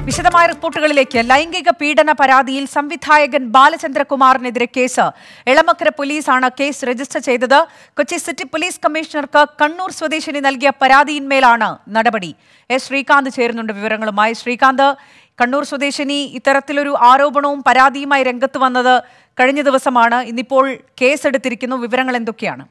വിശദമായ റിപ്പോർട്ടുകളിലേക്ക് ലൈംഗിക പീഡന പരാതിയിൽ സംവിധായകൻ ബാലചന്ദ്രകുമാറിനെതിരെ കേസ് എളമക്കര പോലീസാണ് കേസ് രജിസ്റ്റർ ചെയ്തത് കൊച്ചി സിറ്റി പോലീസ് കമ്മീഷണർക്ക് കണ്ണൂർ സ്വദേശിനി നൽകിയ പരാതിയിന്മേലാണ് നടപടി എസ് ശ്രീകാന്ത് ചേരുന്നുണ്ട് വിവരങ്ങളുമായി ശ്രീകാന്ത് കണ്ണൂർ സ്വദേശിനി ഇത്തരത്തിലൊരു ആരോപണവും പരാതിയുമായി രംഗത്ത് വന്നത് കഴിഞ്ഞ ദിവസമാണ് ഇന്നിപ്പോൾ കേസെടുത്തിരിക്കുന്നു വിവരങ്ങൾ എന്തൊക്കെയാണ്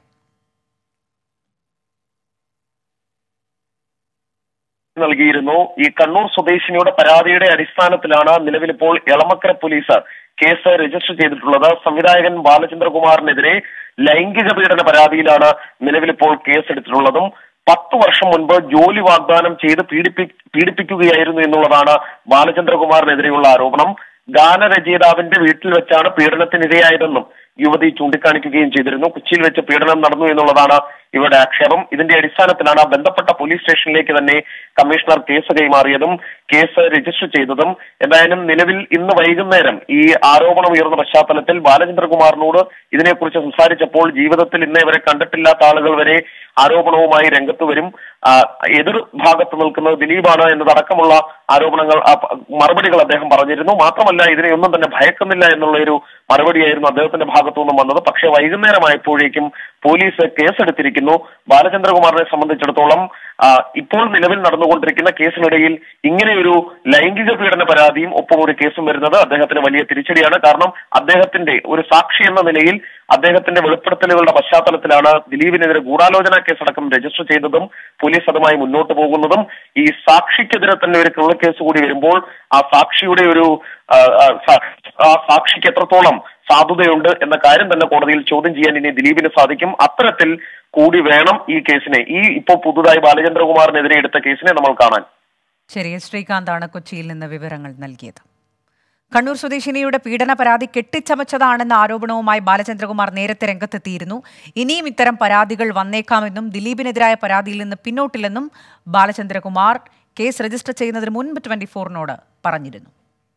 നൽകിയിരുന്നു ഈ കണ്ണൂർ സ്വദേശിനിയുടെ പരാതിയുടെ അടിസ്ഥാനത്തിലാണ് നിലവിലിപ്പോൾ എളമക്കര പോലീസ് കേസ് രജിസ്റ്റർ ചെയ്തിട്ടുള്ളത് സംവിധായകൻ ബാലചന്ദ്രകുമാറിനെതിരെ ലൈംഗിക പീഡന പരാതിയിലാണ് നിലവിലിപ്പോൾ കേസ് എടുത്തിട്ടുള്ളതും പത്ത് വർഷം മുൻപ് ജോലി വാഗ്ദാനം ചെയ്ത് പീഡിപ്പി പീഡിപ്പിക്കുകയായിരുന്നു എന്നുള്ളതാണ് ബാലചന്ദ്രകുമാറിനെതിരെയുള്ള ആരോപണം ഗാനരചയിതാവിന്റെ വീട്ടിൽ വെച്ചാണ് പീഡനത്തിനിരയായതെന്നും യുവതി ചൂണ്ടിക്കാണിക്കുകയും ചെയ്തിരുന്നു കൊച്ചിയിൽ വെച്ച് പീഡനം നടന്നു എന്നുള്ളതാണ് ഇവരുടെ ആക്ഷേപം ഇതിന്റെ അടിസ്ഥാനത്തിലാണ് ബന്ധപ്പെട്ട പോലീസ് സ്റ്റേഷനിലേക്ക് തന്നെ കമ്മീഷണർ കേസ് കൈമാറിയതും കേസ് രജിസ്റ്റർ ചെയ്തതും എന്തായാലും നിലവിൽ ഇന്ന് വൈകുന്നേരം ഈ ആരോപണം ഉയർന്ന പശ്ചാത്തലത്തിൽ ബാലചന്ദ്രകുമാറിനോട് ഇതിനെക്കുറിച്ച് സംസാരിച്ചപ്പോൾ ജീവിതത്തിൽ ഇന്നേ വരെ കണ്ടിട്ടില്ലാത്ത ആളുകൾ വരെ ആരോപണവുമായി രംഗത്ത് വരും ആ, എതിർ ഭാഗത്ത് നിൽക്കുന്നത് ദിലീപാണ് എന്നതടക്കമുള്ള ആരോപണങ്ങൾ ആ, പ- മറുപടികൾ അദ്ദേഹം പറഞ്ഞിരുന്നു മാത്രമല്ല ഇതിനെയൊന്നും തന്നെ ഭയക്കുന്നില്ല എന്നുള്ള ഒരു മറുപടിയായിരുന്നു അദ്ദേഹത്തിന്റെ ഭാഗത്തു നിന്നും വന്നത് പക്ഷേ വൈകുന്നേരമായപ്പോഴേക്കും പോലീസ് കേസെടുത്തിരിക്കുന്നു ബാലചന്ദ്രകുമാറിനെ സംബന്ധിച്ചിടത്തോളം ആ, ഇപ്പോൾ നിലവിൽ നടന്നുകൊണ്ടിരിക്കുന്ന കേസിനിടയിൽ ഇങ്ങനെയൊരു ലൈംഗിക പീഡന പരാതിയും ഒപ്പം ഒരു കേസും വരുന്നത് അദ്ദേഹത്തിന് വലിയ തിരിച്ചടിയാണ് കാരണം അദ്ദേഹത്തിന്റെ ഒരു സാക്ഷി എന്ന നിലയിൽ അദ്ദേഹത്തിന്റെ വെളിപ്പെടുത്തലുകളുടെ പശ്ചാത്തലത്തിലാണ് ദിലീപിനെതിരെ ഗൂഢാലോചന കേസടക്കം രജിസ്റ്റർ ചെയ്തതും പോലീസ് അതുമായി മുന്നോട്ട് പോകുന്നതും ഈ സാക്ഷിക്കെതിരെ തന്നെ ഒരു കള്ളക്കേസ് കൂടി വരുമ്പോൾ ആ സാക്ഷിയുടെ ഒരു ആ, ആ, സാ- ആ സാക്ഷിക്ക് എത്രത്തോളം സാധുതയുണ്ട് എന്ന കാര്യം തന്നെ കോടതിയിൽ ചോദ്യം ചെയ്യാൻ ഇനി ദിലീപിന് സാധിക്കും അത്തരത്തിൽ കൂടി വേണം ഈ കേസിനെ ഈ ഇപ്പോൾ പുതുതായി ബാലചന്ദ്രകുമാറിനെതിരെ എടുത്ത കേസിനെ നമ്മൾ കാണാൻ ശരി എസ് ശ്രീകാന്താണ് കൊച്ചിയിൽ നിന്ന് വിവരങ്ങൾ നൽകിയത് കണ്ണൂർ സ്വദേശിനിയുടെ പീഡന പരാതി കെട്ടിച്ചമച്ചതാണെന്ന ആരോപണവുമായി ബാലചന്ദ്രകുമാർ നേരത്തെ രംഗത്തെത്തിയിരുന്നു ഇനിയും ഇത്തരം പരാതികൾ വന്നേക്കാമെന്നും ദിലീപിനെതിരായ പരാതിയിൽ നിന്ന് പിന്നോട്ടില്ലെന്നും ബാലചന്ദ്രകുമാർ കേസ് രജിസ്റ്റർ ചെയ്യുന്നതിന് മുൻപ് ട്വന്റി ഫോറിനോട് പറഞ്ഞിരുന്നു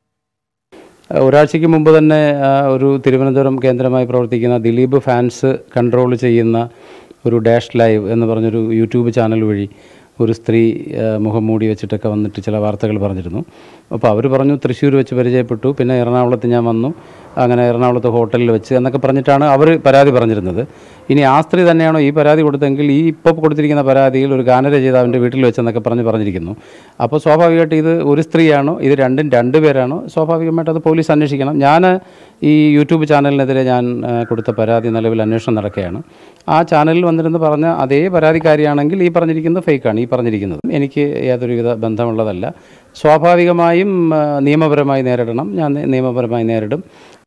ഒരാഴ്ചയ്ക്ക് മുമ്പ് തന്നെ ആ, ഒരു തിരുവനന്തപുരം കേന്ദ്രമായി പ്രവർത്തിക്കുന്ന ദിലീപ് ഫാൻസ് കൺട്രോൾ ചെയ്യുന്ന ഒരു ഡാഷ് ലൈവ് എന്ന് പറഞ്ഞൊരു യൂട്യൂബ് ചാനൽ വഴി ഒരു സ്ത്രീ ആ, മുഖം മൂടി വെച്ചിട്ടൊക്കെ വന്നിട്ട് ചില വാർത്തകൾ പറഞ്ഞിരുന്നു അപ്പോൾ അവർ പറഞ്ഞു തൃശ്ശൂർ വെച്ച് പരിചയപ്പെട്ടു പിന്നെ എറണാകുളത്ത് ഞാൻ വന്നു അങ്ങനെ എറണാകുളത്ത് ഹോട്ടലിൽ വെച്ച് എന്നൊക്കെ പറഞ്ഞിട്ടാണ് അവർ പരാതി പറഞ്ഞിരുന്നത് ഇനി ആ സ്ത്രീ തന്നെയാണോ ഈ പരാതി കൊടുത്തെങ്കിൽ ഈ ഇപ്പോൾ കൊടുത്തിരിക്കുന്ന പരാതിയിൽ ഒരു ഗാനരചയിതാവിൻ്റെ വീട്ടിൽ വെച്ചെന്നൊക്കെ പറഞ്ഞ് പറഞ്ഞിരിക്കുന്നു അപ്പോൾ സ്വാഭാവികമായിട്ട് ഇത് ഒരു സ്ത്രീയാണോ ഇത് രണ്ടും രണ്ട് പേരാണോ സ്വാഭാവികമായിട്ട് അത് പോലീസ് അന്വേഷിക്കണം ഞാൻ ഈ യൂട്യൂബ് ചാനലിനെതിരെ ഞാൻ ആ, കൊടുത്ത പരാതി നിലവിൽ അന്വേഷണം നടക്കുകയാണ് ആ ചാനലിൽ വന്നിരുന്ന് പറഞ്ഞ അതേ പരാതിക്കാരിയാണെങ്കിൽ ഈ പറഞ്ഞിരിക്കുന്നത് ഫേക്കാണ് ഈ പറഞ്ഞിരിക്കുന്നത് എനിക്ക് യാതൊരുവിധ ബന്ധമുള്ളതല്ല സ്വാഭാവികമായും ആ, നിയമപരമായി നേരിടണം ഞാൻ നിയമപരമായി നേരിടും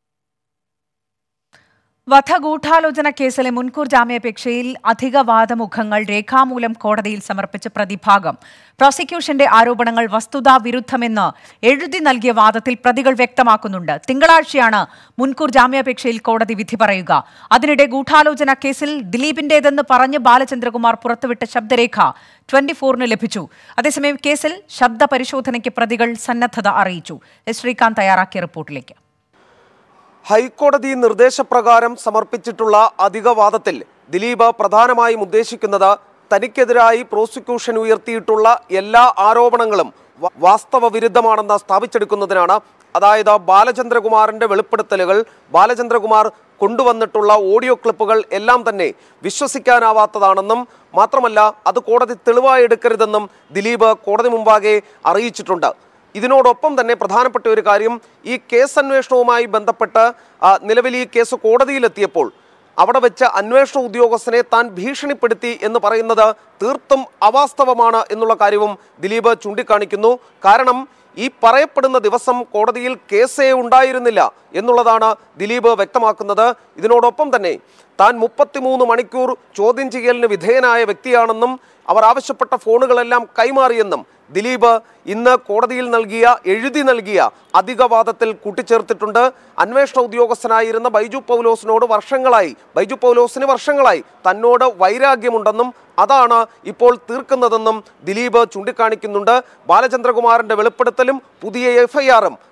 വധഗൂഢാലോചന കേസിലെ മുൻകൂർ ജാമ്യാപേക്ഷയിൽ അധിക വാദമുഖങ്ങൾ രേഖാമൂലം കോടതിയിൽ സമർപ്പിച്ച പ്രതിഭാഗം പ്രോസിക്യൂഷന്റെ ആരോപണങ്ങൾ വസ്തുതാ വിരുദ്ധമെന്ന് എഴുതി നൽകിയ വാദത്തിൽ പ്രതികൾ വ്യക്തമാക്കുന്നുണ്ട് തിങ്കളാഴ്ചയാണ് മുൻകൂർ ജാമ്യാപേക്ഷയിൽ കോടതി വിധി പറയുക അതിനിടെ ഗൂഢാലോചന കേസിൽ ദിലീപിന്റേതെന്ന് പറഞ്ഞ് ബാലചന്ദ്രകുമാർ പുറത്തുവിട്ട ശബ്ദരേഖ ട്വന്റി ഫോറിന് ലഭിച്ചു അതേസമയം കേസിൽ ശബ്ദ പരിശോധനയ്ക്ക് പ്രതികൾ സന്നദ്ധത അറിയിച്ചു എസ് ശ്രീകാന്ത് തയ്യാറാക്കിയ റിപ്പോർട്ടിലേക്ക് ഹൈക്കോടതി നിർദ്ദേശപ്രകാരം സമർപ്പിച്ചിട്ടുള്ള അധിക വാദത്തിൽ ദിലീപ് പ്രധാനമായും ഉദ്ദേശിക്കുന്നത് തനിക്കെതിരായി പ്രോസിക്യൂഷൻ ഉയർത്തിയിട്ടുള്ള എല്ലാ ആരോപണങ്ങളും വ- വാസ്തവ വിരുദ്ധമാണെന്ന് സ്ഥാപിച്ചെടുക്കുന്നതിനാണ് അതായത് ബാലചന്ദ്രകുമാറിന്റെ വെളിപ്പെടുത്തലുകൾ ബാലചന്ദ്രകുമാർ കൊണ്ടുവന്നിട്ടുള്ള ഓഡിയോ ക്ലിപ്പുകൾ എല്ലാം തന്നെ വിശ്വസിക്കാനാവാത്തതാണെന്നും മാത്രമല്ല അത് കോടതി തെളിവായി എടുക്കരുതെന്നും ദിലീപ് കോടതി മുമ്പാകെ അറിയിച്ചിട്ടുണ്ട് ഇതിനോടൊപ്പം തന്നെ പ്രധാനപ്പെട്ട ഒരു കാര്യം ഈ കേസ് അന്വേഷണവുമായി ബന്ധപ്പെട്ട് ആ, നിലവിൽ ഈ കേസ് കോടതിയിലെത്തിയപ്പോൾ അവിടെ വെച്ച് അന്വേഷണ ഉദ്യോഗസ്ഥനെ താൻ ഭീഷണിപ്പെടുത്തി എന്ന് പറയുന്നത് തീർത്തും അവാസ്തവമാണ് എന്നുള്ള കാര്യവും ദിലീപ് ചൂണ്ടിക്കാണിക്കുന്നു കാരണം ഈ പറയപ്പെടുന്ന ദിവസം കോടതിയിൽ കേസേ ഉണ്ടായിരുന്നില്ല എന്നുള്ളതാണ് ദിലീപ് വ്യക്തമാക്കുന്നത് ഇതിനോടൊപ്പം തന്നെ താൻ മുപ്പത്തിമൂന്ന് മണിക്കൂർ ചോദ്യം ചെയ്യലിന് വിധേയനായ വ്യക്തിയാണെന്നും അവർ ആവശ്യപ്പെട്ട ഫോണുകളെല്ലാം കൈമാറിയെന്നും ദിലീപ് ഇന്ന് കോടതിയിൽ നൽകിയ എഴുതി നൽകിയ അധിക വാദത്തിൽ കൂട്ടിച്ചേർത്തിട്ടുണ്ട് അന്വേഷണ ഉദ്യോഗസ്ഥനായിരുന്ന ബൈജു പൗലോസിനോട് വർഷങ്ങളായി ബൈജു പൗലോസിന് വർഷങ്ങളായി തന്നോട് വൈരാഗ്യമുണ്ടെന്നും അതാണ് ഇപ്പോൾ തീർക്കുന്നതെന്നും ദിലീപ് ചൂണ്ടിക്കാണിക്കുന്നുണ്ട് ബാലചന്ദ്രകുമാറിന്റെ വെളിപ്പെടുത്തലും പുതിയ എഫ്ഐആറും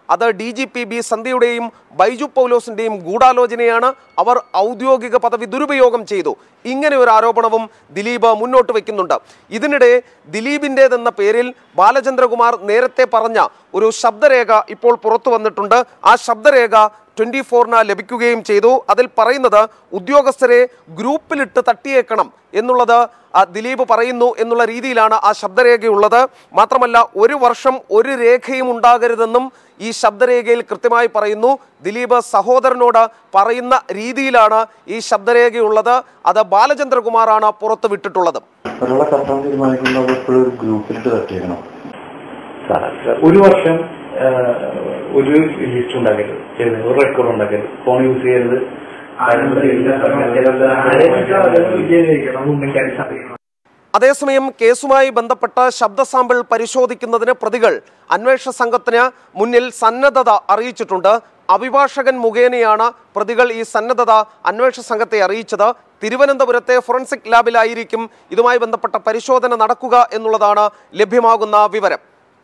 അത് ഡി ജി പി ബി സന്ധ്യയുടെയും ബൈജു പൗലോസിന്റെയും ഗൂഢാലോചനയാണ് അവർ ഔദ്യോഗിക പദവി ദുരുപയോഗം ചെയ്തു ഇങ്ങനെ ഒരു ആരോപണവും ദിലീപ് മുന്നോട്ട് വെക്കുന്നുണ്ട് ഇതിനിടെ ദിലീപിൻ്റെതെന്ന പേരിൽ ബാലചന്ദ്രകുമാർ നേരത്തെ പറഞ്ഞ ഒരു ശബ്ദരേഖ ഇപ്പോൾ പുറത്തു വന്നിട്ടുണ്ട് ആ ശബ്ദരേഖ ട്വന്റി ഫോറിന് ലഭിക്കുകയും ചെയ്തു അതിൽ പറയുന്നത് ഉദ്യോഗസ്ഥരെ ഗ്രൂപ്പിലിട്ട് തട്ടിയേക്കണം എന്നുള്ളത് ആ, ദിലീപ് പറയുന്നു എന്നുള്ള രീതിയിലാണ് ആ ശബ്ദരേഖയുള്ളത് മാത്രമല്ല ഒരു വർഷം ഒരു രേഖയും ഉണ്ടാകരുതെന്നും ഈ ശബ്ദരേഖയിൽ കൃത്യമായി പറയുന്നു ദിലീപ് സഹോദരനോട് പറയുന്ന രീതിയിലാണ് ഈ ശബ്ദരേഖയുള്ളത് അത് ബാലചന്ദ്രകുമാറാണ് പുറത്തു വിട്ടിട്ടുള്ളത് ഒരാളെ കത്താൻ തീരുമാനിക്കുമ്പോൾ എപ്പോഴും ഒരു ഗ്രൂപ്പിലിട്ട് തട്ടിയേക്കണം ഒരു വർഷം ആ, ഒരു ലിസ്റ്റ് ഉണ്ടാക്കരുത് ചെയ്തത് ഒരു റെക്കോർഡ് ഉണ്ടാക്കരുത് ഫോൺ യൂസ് ചെയ്യരുത് അതേസമയം കേസുമായി ബന്ധപ്പെട്ട ശബ്ദ സാമ്പിൾ പരിശോധിക്കുന്നതിന് പ്രതികൾ അന്വേഷണ സംഘത്തിന് മുന്നിൽ സന്നദ്ധത അറിയിച്ചിട്ടുണ്ട് അഭിഭാഷകൻ മുഖേനയാണ് പ്രതികൾ ഈ സന്നദ്ധത അന്വേഷണ സംഘത്തെ അറിയിച്ചത് തിരുവനന്തപുരത്തെ ഫോറൻസിക് ലാബിലായിരിക്കും ഇതുമായി ബന്ധപ്പെട്ട പരിശോധന നടക്കുക എന്നുള്ളതാണ് ലഭ്യമാകുന്ന വിവരം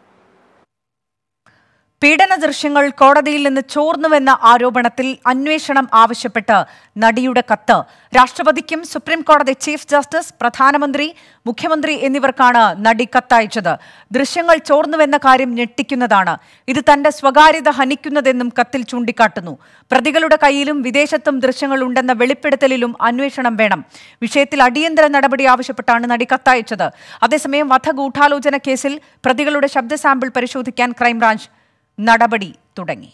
പീഡന ദൃശ്യങ്ങൾ കോടതിയിൽ നിന്ന് ചോർന്നുവെന്ന ആരോപണത്തിൽ അന്വേഷണം ആവശ്യപ്പെട്ട് നടിയുടെ കത്ത് രാഷ്ട്രപതിക്കും സുപ്രീം കോടതി ചീഫ് ജസ്റ്റിസ് പ്രധാനമന്ത്രി മുഖ്യമന്ത്രി എന്നിവർക്കാണ് നടി കത്തയച്ചത് ദൃശ്യങ്ങൾ ചോർന്നുവെന്ന കാര്യം ഞെട്ടിക്കുന്നതാണ് ഇത് തന്റെ സ്വകാര്യത ഹനിക്കുന്നതെന്നും കത്തിൽ ചൂണ്ടിക്കാട്ടുന്നു പ്രതികളുടെ കയ്യിലും വിദേശത്തും ദൃശ്യങ്ങൾ ഉണ്ടെന്ന വെളിപ്പെടുത്തലിലും അന്വേഷണം വേണം വിഷയത്തിൽ അടിയന്തര നടപടി ആവശ്യപ്പെട്ടാണ് നടി കത്തയച്ചത് അതേസമയം വധഗൂഢാലോചന കേസിൽ പ്രതികളുടെ ശബ്ദ സാമ്പിൾ പരിശോധിക്കാൻ ക്രൈംബ്രാഞ്ച് നടപടി തുടങ്ങി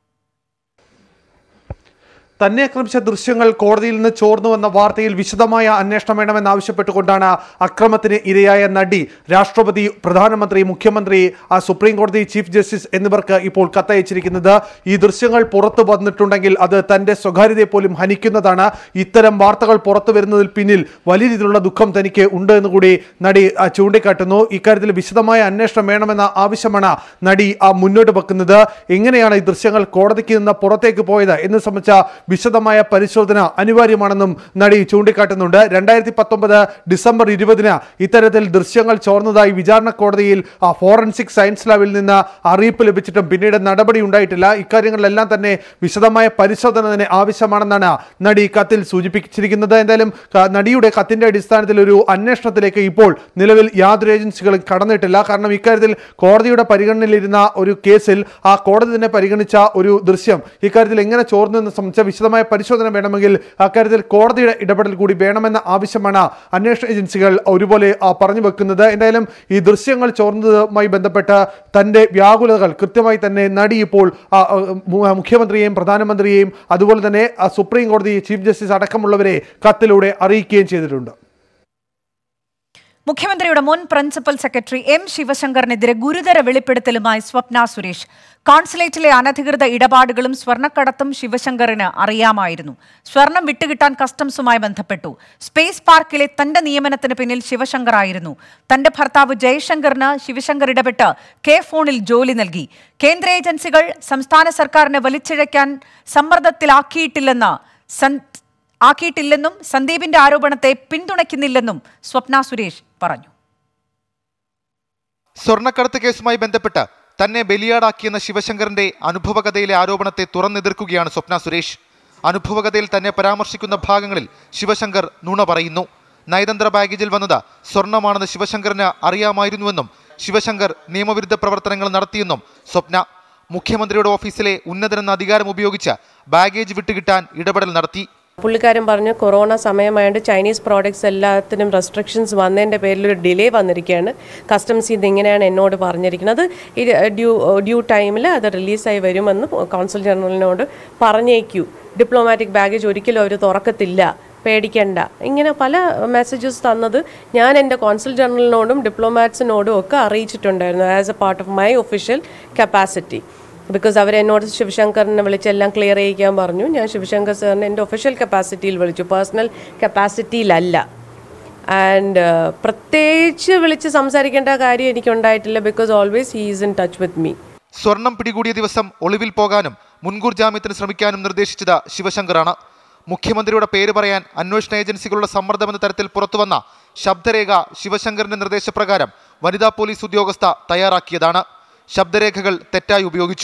തന്നെ ആക്രമിച്ച ദൃശ്യങ്ങൾ കോടതിയിൽ നിന്ന് ചോർന്നുവെന്ന വാർത്തയിൽ വിശദമായ അന്വേഷണം വേണമെന്നാവശ്യപ്പെട്ടുകൊണ്ടാണ് അക്രമത്തിന് ഇരയായ നടി രാഷ്ട്രപതി പ്രധാനമന്ത്രി മുഖ്യമന്ത്രി ആ സുപ്രീം കോടതി ചീഫ് ജസ്റ്റിസ് എന്നിവർക്ക് ഇപ്പോൾ കത്തയച്ചിരിക്കുന്നത് ഈ ദൃശ്യങ്ങൾ പുറത്തു വന്നിട്ടുണ്ടെങ്കിൽ അത് തന്റെ സ്വകാര്യതയെ പോലും ഹനിക്കുന്നതാണ് ഇത്തരം വാർത്തകൾ പുറത്തു വരുന്നതിൽ പിന്നിൽ വലിയ രീതിയിലുള്ള ദുഃഖം തനിക്ക് ഉണ്ട് എന്ന് കൂടി നടി ആ, ചൂണ്ടിക്കാട്ടുന്നു ഇക്കാര്യത്തിൽ വിശദമായ അന്വേഷണം വേണമെന്ന ആവശ്യമാണ് നടി ആ, മുന്നോട്ട് വെക്കുന്നത് എങ്ങനെയാണ് ഈ ദൃശ്യങ്ങൾ കോടതിക്ക് നിന്ന് പുറത്തേക്ക് പോയത് എന്ന് സംബന്ധിച്ച വിശദമായ പരിശോധന അനിവാര്യമാണെന്നും നടി ചൂണ്ടിക്കാട്ടുന്നുണ്ട് രണ്ടായിരത്തി പത്തൊമ്പത് ഡിസംബർ ഇരുപതിന് ഇത്തരത്തിൽ ദൃശ്യങ്ങൾ ചോർന്നതായി വിചാരണ കോടതിയിൽ ആ ഫോറൻസിക് സയൻസ് ലാബിൽ നിന്ന് അറിയിപ്പ് ലഭിച്ചിട്ടും പിന്നീട് നടപടി ഉണ്ടായിട്ടില്ല ഇക്കാര്യങ്ങളിലെല്ലാം തന്നെ വിശദമായ പരിശോധന തന്നെ ആവശ്യമാണെന്നാണ് നടി കത്തിൽ സൂചിപ്പിച്ചിരിക്കുന്നത് എന്തായാലും ക- നടിയുടെ കത്തിന്റെ അടിസ്ഥാനത്തിൽ ഒരു അന്വേഷണത്തിലേക്ക് ഇപ്പോൾ നിലവിൽ യാതൊരു ഏജൻസികളും കടന്നിട്ടില്ല കാരണം ഇക്കാര്യത്തിൽ കോടതിയുടെ പരിഗണനയിലിരുന്ന ഒരു കേസിൽ ആ കോടതി തന്നെ പരിഗണിച്ച ഒരു ദൃശ്യം ഇക്കാര്യത്തിൽ എങ്ങനെ ചോർന്നു എന്ന് സംബന്ധിച്ച വിശദമായ പരിശോധന വേണമെങ്കിൽ അക്കാര്യത്തിൽ കോടതിയുടെ ഇടപെടൽ കൂടി വേണമെന്ന ആവശ്യമാണ് അന്വേഷണ ഏജൻസികൾ ഒരുപോലെ ആ, പറഞ്ഞു വെക്കുന്നത് എന്തായാലും ഈ ദൃശ്യങ്ങൾ ചോർന്നതുമായി ബന്ധപ്പെട്ട തന്റെ വ്യാകുലതകൾ കൃത്യമായി തന്നെ നടി ഇപ്പോൾ ആ, ആ, മു- മുഖ്യമന്ത്രിയെയും പ്രധാനമന്ത്രിയെയും അതുപോലെ തന്നെ ആ, സുപ്രീം കോടതി ചീഫ് ജസ്റ്റിസ് അടക്കമുള്ളവരെ കത്തിലൂടെ അറിയിക്കുകയും ചെയ്തിട്ടുണ്ട് മുഖ്യമന്ത്രിയുടെ മുൻ പ്രിൻസിപ്പൽ സെക്രട്ടറി എം ശിവശങ്കറിനെതിരെ ഗുരുതര വെളിപ്പെടുത്തലുമായി സ്വപ്ന സുരേഷ് കോൺസുലേറ്റിലെ അനധികൃത ഇടപാടുകളും സ്വർണ്ണക്കടത്തും ശിവശങ്കറിന് അറിയാമായിരുന്നു സ്വർണം വിട്ടുകിട്ടാൻ കസ്റ്റംസുമായി ബന്ധപ്പെട്ടു സ്പേസ് പാർക്കിലെ തന്റെ നിയമനത്തിന് പിന്നിൽ ശിവശങ്കർ ആയിരുന്നു തന്റെ ഭർത്താവ് ജയശങ്കറിന് ശിവശങ്കർ ഇടപെട്ട് കെ ഫോണിൽ ജോലി നൽകി കേന്ദ്ര ഏജൻസികൾ സംസ്ഥാന സർക്കാരിനെ വലിച്ചിഴയ്ക്കാൻ സമ്മർദ്ദത്തിലാക്കിയിട്ടില്ലെന്ന് സൻ- ആക്കിയിട്ടില്ലെന്നും സന്ദീപിന്റെ ആരോപണത്തെ പിന്തുണയ്ക്കുന്നില്ലെന്നും സ്വപ്ന സുരേഷ് പറഞ്ഞു സ്വർണ്ണക്കടത്ത് കേസുമായി ബന്ധപ്പെട്ട് തന്നെ ബലിയാടാക്കിയെന്ന ശിവശങ്കറിന്റെ അനുഭവകഥയിലെ ആരോപണത്തെ തുറന്നെതിർക്കുകയാണ് സ്വപ്ന സുരേഷ് അനുഭവകഥയിൽ തന്നെ പരാമർശിക്കുന്ന ഭാഗങ്ങളിൽ ശിവശങ്കർ നുണ പറയുന്നു നയതന്ത്ര ബാഗേജിൽ വന്നത് സ്വർണമാണെന്ന് ശിവശങ്കറിന് അറിയാമായിരുന്നുവെന്നും ശിവശങ്കർ നിയമവിരുദ്ധ പ്രവർത്തനങ്ങൾ നടത്തിയെന്നും സ്വപ്ന മുഖ്യമന്ത്രിയുടെ ഓഫീസിലെ ഉന്നതരെന്ന അധികാരം ഉപയോഗിച്ച് ബാഗേജ് വിട്ടുകിട്ടാൻ ഇടപെടൽ നടത്തി പുള്ളിക്കാരൻ പറഞ്ഞു കൊറോണ സമയമായതുകൊണ്ട് ചൈനീസ് പ്രോഡക്ട്സ് എല്ലാത്തിനും റെസ്ട്രിക്ഷൻസ് വന്നതിൻ്റെ പേരിൽ ഒരു ഡിലേ വന്നിരിക്കുകയാണ് കസ്റ്റംസ് ഇത് ഇങ്ങനെയാണ് എന്നോട് പറഞ്ഞിരിക്കുന്നത് ഇത് ഡ്യൂ ഡ്യൂ ടൈമിൽ അത് റിലീസായി വരുമെന്ന് കോൺസുൽ ജനറലിനോട് പറഞ്ഞേക്കൂ ഡിപ്ലോമാറ്റിക് ബാഗേജ് ഒരിക്കലും അവർ തുറക്കത്തില്ല പേടിക്കണ്ട ഇങ്ങനെ പല മെസ്സേജസ് തന്നത് ഞാൻ എൻ്റെ കോൺസുൽ ജനറലിനോടും ഡിപ്ലോമാറ്റ്സിനോടും ഒക്കെ അറിയിച്ചിട്ടുണ്ടായിരുന്നു as a part of my official capacity because അവരെന്നോട് ശിവശങ്കറിനെ വിളിച്ച് എല്ലാം ക്ലിയർ ചെയ്യിക്കാൻ പറഞ്ഞു ഞാൻ ശിവശങ്കർ സാറിനെ എൻ്റെ ഒഫീഷ്യൽ കപ്പാസിറ്റിയിൽ വിളിച്ചു പേഴ്സണൽ കപ്പാസിറ്റിയിലല്ല ആൻഡ് പ്രത്യേകിച്ച് വിളിച്ച് സംസാരിക്കേണ്ട കാര്യം എനിക്കുണ്ടായിട്ടില്ല because always he is in touch with me സ്വർണം പിടികൂടിയ ദിവസം ഒളിവിൽ പോകാനും മുൻകൂർ ജാമ്യത്തിന് ശ്രമിക്കാനും നിർദ്ദേശിച്ചത് ശിവശങ്കറാണ് മുഖ്യമന്ത്രിയുടെ പേര് പറയാൻ അന്വേഷണ ഏജൻസികളുടെ സമ്മർദ്ദമെന്ന തരത്തിൽ പുറത്തുവന്ന ശബ്ദരേഖ ശിവശങ്കറിന്റെ നിർദ്ദേശപ്രകാരം വനിതാ പോലീസ് ഉദ്യോഗസ്ഥ തയ്യാറാക്കിയതാണ് ശബ്ദരേഖകൾ തെറ്റായി ഉപയോഗിച്ചു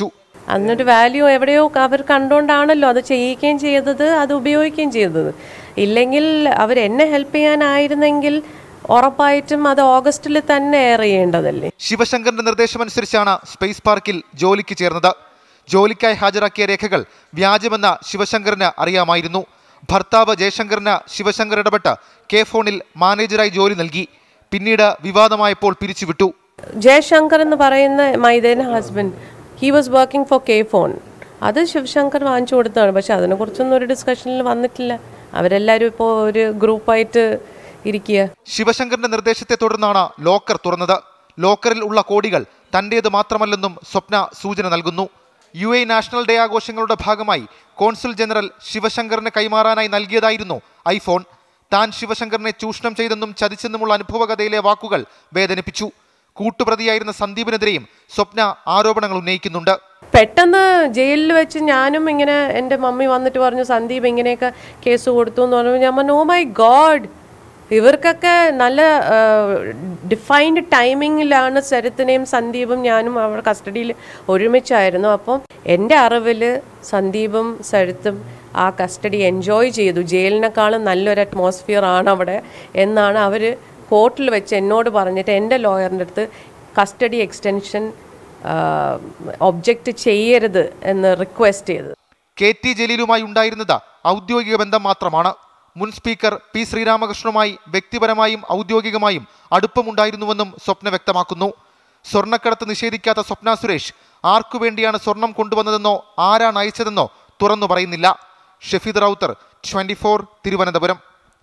അതിനൊരു വാല്യൂ എവിടെയോ അവർ കണ്ടുകൊണ്ടാണല്ലോ അത് ചെയ്യിക്കുകയും ചെയ്തത് അത് ഉപയോഗിക്കുകയും ചെയ്തത് ഇല്ലെങ്കിൽ അവർ എന്നെ ഹെൽപ്പ് ചെയ്യാനായിരുന്നെങ്കിൽ ഉറപ്പായിട്ടും അത് ഓഗസ്റ്റിൽ തന്നെ എയർ ചെയ്യേണ്ടതല്ലേ ശിവശങ്കറിന്റെ നിർദ്ദേശമനുസരിച്ചാണ് സ്പേസ് പാർക്കിൽ ജോലിക്ക് ചേർന്നത് ജോലിക്കായി ഹാജരാക്കിയ രേഖകൾ വ്യാജമെന്ന ശിവശങ്കറിന് അറിയാമായിരുന്നു ഭർത്താവ് ജയശങ്കറിന് ശിവശങ്കർ ഇടപെട്ട് കെ ഫോണിൽ മാനേജറായി ജോലി നൽകി പിന്നീട് വിവാദമായപ്പോൾ പിരിച്ചുവിട്ടു ജയശങ്കർ എന്ന് പറയുന്ന മൈദേന husband he was working for K phone അത് ശിവശങ്കർ വാങ്ങിച്ചു കൊടുത്തതാണ് പക്ഷെ അതിനെക്കുറിച്ചൊന്നും ഒരു ഡിസ്കഷനിൽ വന്നിട്ടില്ല അവരെല്ലാവരും ഇപ്പോൾ ഒരു ഗ്രൂപ്പായിട്ട് ഇരിക്കുക ശിവശങ്കറിന്റെ നിർദ്ദേശത്തെ തുടർന്നാണ് ലോക്കർ തുറന്നത് ലോക്കറിൽ ഉള്ള കോടികൾ തന്റേത് മാത്രമല്ലെന്നും സ്വപ്ന സൂചന നൽകുന്നു യു എ നാഷണൽ ഡേ ആഘോഷങ്ങളുടെ ഭാഗമായി കോൺസുൽ ജനറൽ ശിവശങ്കറിന് കൈമാറാനായി നൽകിയതായിരുന്നു ഐഫോൺ താൻ ശിവശങ്കറിനെ ചൂഷണം ചെയ്തെന്നും ചതിച്ചെന്നുമുള്ള അനുഭവകഥയിലെ വാക്കുകൾ വേദനിപ്പിച്ചു കൂട്ടുപ്രതിയായിരുന്ന സന്ദീപിനെതിരെയും സ്വപ്ന ആരോപണങ്ങൾ ഉന്നയിക്കുന്നുണ്ട് പെട്ടെന്ന് ജയിലിൽ വെച്ച് ഞാനും ഇങ്ങനെ എൻ്റെ മമ്മി വന്നിട്ട് പറഞ്ഞു സന്ദീപ് ഇങ്ങനെയൊക്കെ കേസ് കൊടുത്തു എന്ന് പറഞ്ഞു ഞാൻ പറഞ്ഞു ഓ മൈ ഗോഡ് ഇവർക്കൊക്കെ നല്ല ഡിഫൈൻഡ് ടൈമിങ്ങിലാണ് ശരത്തിനെയും സന്ദീപും ഞാനും അവിടെ കസ്റ്റഡിയിൽ ഒരുമിച്ചായിരുന്നു അപ്പം എൻ്റെ അറിവിൽ സന്ദീപും ശരത്തും ആ കസ്റ്റഡി എൻജോയ് ചെയ്തു ജയിലിനേക്കാളും നല്ലൊരു അറ്റ്മോസ്ഫിയർ ആണ് അവിടെ എന്നാണ് അവർ കോർട്ടിൽ വെച്ച് എന്നോട് പറഞ്ഞിട്ട് എൻ്റെ ലോയറിൻ്റെ അടുത്ത് കസ്റ്റഡി എക്സ്റ്റൻഷൻ ഒബ്ജക്റ്റ് ചെയ്യരുത് എന്ന് റിക്വസ്റ്റ് ചെയ്തത് കെ ടി ജലീലുമായി ഉണ്ടായിരുന്നത് ഔദ്യോഗിക ബന്ധം മാത്രമാണ് മുൻ സ്പീക്കർ പി ശ്രീരാമകൃഷ്ണനുമായി വ്യക്തിപരമായും ഔദ്യോഗികമായും അടുപ്പമുണ്ടായിരുന്നുവെന്നും സ്വപ്ന വ്യക്തമാക്കുന്നു സ്വർണ്ണക്കടത്ത് നിഷേധിക്കാത്ത സ്വപ്ന സുരേഷ് ആർക്കു വേണ്ടിയാണ് സ്വർണം കൊണ്ടുവന്നതെന്നോ ആരാണ് അയച്ചതെന്നോ തുറന്നു പറയുന്നില്ല ഷഫീദ് റൌത്തർ ട്വന്റി തിരുവനന്തപുരം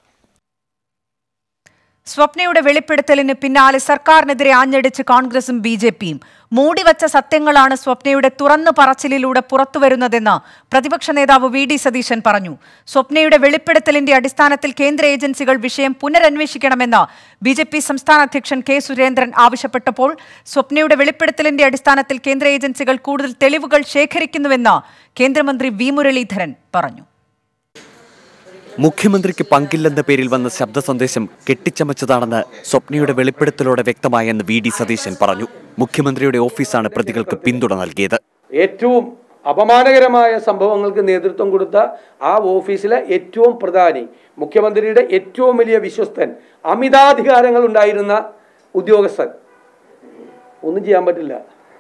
സ്വപ്നയുടെ വെളിപ്പെടുത്തലിന് പിന്നാലെ സർക്കാരിനെതിരെ ആഞ്ഞടിച്ച് കോൺഗ്രസും ബി ജെ പിയും മൂടിവച്ച സത്യങ്ങളാണ് സ്വപ്നയുടെ തുറന്നു പറച്ചിലിലൂടെ പുറത്തുവരുന്നതെന്ന് പ്രതിപക്ഷ നേതാവ് വി ഡി സതീശൻ പറഞ്ഞു സ്വപ്നയുടെ വെളിപ്പെടുത്തലിന്റെ അടിസ്ഥാനത്തിൽ കേന്ദ്ര ഏജൻസികൾ വിഷയം പുനരന്വേഷിക്കണമെന്ന് ബി ജെ പി സംസ്ഥാന അധ്യക്ഷൻ കെ സുരേന്ദ്രൻ ആവശ്യപ്പെട്ടപ്പോൾ സ്വപ്നയുടെ വെളിപ്പെടുത്തലിന്റെ അടിസ്ഥാനത്തിൽ കേന്ദ്ര ഏജൻസികൾ കൂടുതൽ തെളിവുകൾ ശേഖരിക്കുന്നുവെന്ന് കേന്ദ്രമന്ത്രി വി മുരളീധരൻ പറഞ്ഞു മുഖ്യമന്ത്രിക്ക് പങ്കില്ലെന്ന പേരിൽ വന്ന ശബ്ദ സന്ദേശം കെട്ടിച്ചമച്ചതാണെന്ന് സ്വപ്നയുടെ വെളിപ്പെടുത്തലോടെ വ്യക്തമായെന്ന് വി ഡി സതീശൻ പറഞ്ഞു മുഖ്യമന്ത്രിയുടെ ഓഫീസാണ് പ്രതികൾക്ക് പിന്തുണ നൽകിയത് ഏറ്റവും അപമാനകരമായ സംഭവങ്ങൾക്ക് നേതൃത്വം കൊടുത്ത ആ ഓഫീസിലെ ഏറ്റവും പ്രധാനി മുഖ്യമന്ത്രിയുടെ ഏറ്റവും വലിയ വിശ്വസ്തൻ അമിതാധികാരങ്ങൾ ഉണ്ടായിരുന്ന ഉദ്യോഗസ്ഥൻ ഒന്നും ചെയ്യാൻ പറ്റില്ല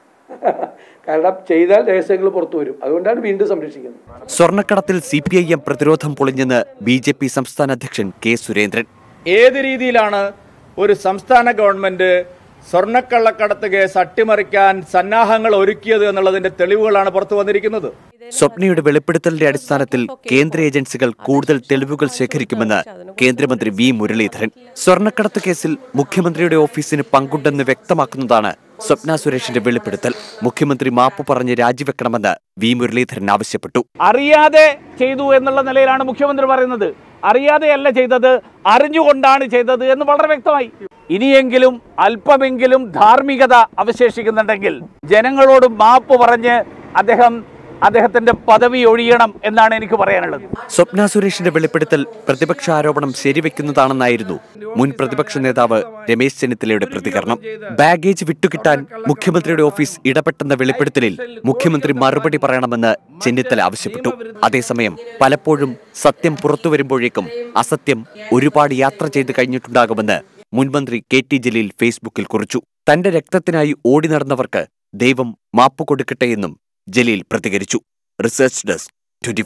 കാരണം ചെയ്താൽ രഹസ്യങ്ങൾ പുറത്തു വരും അതുകൊണ്ടാണ് വീണ്ടും സംരക്ഷിക്കുന്നത് സ്വർണ്ണക്കടത്തിൽ സി പി ഐ എം പ്രതിരോധം പൊളിഞ്ഞെന്ന് ബി ജെ പി സംസ്ഥാന അധ്യക്ഷൻ കെ സുരേന്ദ്രൻ ഏത് രീതിയിലാണ് ഒരു സംസ്ഥാന ഗവൺമെന്റ് സ്വർണ്ണക്കള്ളക്കടത്ത് കേസ് അട്ടിമറിക്കാൻ സന്നാഹങ്ങൾ ഒരുക്കിയത് എന്നുള്ളതിന്റെ തെളിവുകളാണ് പുറത്തു വന്നിരിക്കുന്നത് സ്വപ്നയുടെ വെളിപ്പെടുത്തലിന്റെ അടിസ്ഥാനത്തിൽ കേന്ദ്ര ഏജൻസികൾ കൂടുതൽ തെളിവുകൾ ശേഖരിക്കുമെന്ന് കേന്ദ്രമന്ത്രി വി മുരളീധരൻ സ്വർണ്ണക്കടത്ത് കേസിൽ മുഖ്യമന്ത്രിയുടെ ഓഫീസിന് പങ്കുണ്ടെന്ന് വ്യക്തമാക്കുന്നതാണ് സ്വപ്ന സുരേഷിന്റെ വെളിപ്പെടുത്തൽ മുഖ്യമന്ത്രി മാപ്പ് പറഞ്ഞ് രാജിവെക്കണമെന്ന് വി മുരളീധരൻ ആവശ്യപ്പെട്ടു അറിയാതെ ചെയ്തു എന്നുള്ള നിലയിലാണ് മുഖ്യമന്ത്രി പറയുന്നത് അറിയാതെയല്ല ചെയ്തത് അറിഞ്ഞുകൊണ്ടാണ് ചെയ്തത് എന്ന് വളരെ വ്യക്തമായി ഇനിയെങ്കിലും അല്പമെങ്കിലും ധാർമ്മികത അവശേഷിക്കുന്നുണ്ടെങ്കിൽ ജനങ്ങളോട് മാപ്പ് പറഞ്ഞ് അദ്ദേഹം അദ്ദേഹത്തിന്റെ പദവി ഒഴിയണം എന്നാണ് എനിക്ക് പറയാനുള്ളത് സ്വപ്ന സുരേഷിന്റെ വെളിപ്പെടുത്തൽ പ്രതിപക്ഷ ആരോപണം ശരിവെക്കുന്നതാണെന്നായിരുന്നു മുൻ പ്രതിപക്ഷ നേതാവ് രമേശ് ചെന്നിത്തലയുടെ പ്രതികരണം ബാഗേജ് വിട്ടുകിട്ടാൻ മുഖ്യമന്ത്രിയുടെ ഓഫീസ് ഇടപെട്ടെന്ന വെളിപ്പെടുത്തലിൽ മുഖ്യമന്ത്രി മറുപടി പറയണമെന്ന് ചെന്നിത്തല ആവശ്യപ്പെട്ടു അതേസമയം പലപ്പോഴും സത്യം പുറത്തുവരുമ്പോഴേക്കും അസത്യം ഒരുപാട് യാത്ര ചെയ്ത് കഴിഞ്ഞിട്ടുണ്ടാകുമെന്ന് മുൻമന്ത്രി കെ ടി ജലീൽ ഫേസ്ബുക്കിൽ കുറിച്ചു തന്റെ രക്തത്തിനായി ഓടി നടന്നവർക്ക് ദൈവം മാപ്പ് കൊടുക്കട്ടെയെന്നും ജലീൽ പ്രതികരിച്ചു റിസർച്ച് ഡെസ്ക് ട്വന്റി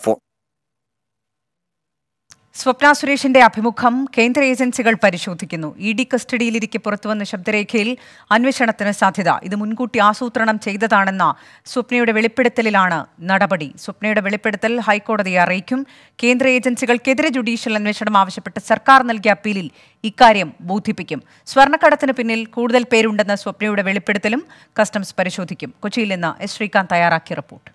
സ്വപ്ന സുരേഷിന്റെ അഭിമുഖം കേന്ദ്ര ഏജൻസികൾ പരിശോധിക്കുന്നു ഇ ഡി കസ്റ്റഡിയിലിരിക്കെ പുറത്തുവന്ന ശബ്ദരേഖയിൽ അന്വേഷണത്തിന് സാധ്യത ഇത് മുൻകൂട്ടി ആസൂത്രണം ചെയ്തതാണെന്ന സ്വപ്നയുടെ വെളിപ്പെടുത്തലിലാണ് നടപടി സ്വപ്നയുടെ വെളിപ്പെടുത്തൽ ഹൈക്കോടതിയെ അറിയിക്കും കേന്ദ്ര ഏജൻസികൾക്കെതിരെ ജുഡീഷ്യൽ അന്വേഷണം ആവശ്യപ്പെട്ട് സർക്കാർ നൽകിയ അപ്പീലിൽ ഇക്കാര്യം ബോധിപ്പിക്കും സ്വർണ്ണക്കടത്തിന് പിന്നിൽ കൂടുതൽ പേരുണ്ടെന്ന സ്വപ്നയുടെ വെളിപ്പെടുത്തലും കസ്റ്റംസ് പരിശോധിക്കും കൊച്ചിയിൽ നിന്ന് എസ് ശ്രീകാന്ത് തയ്യാറാക്കിയ റിപ്പോർട്ട്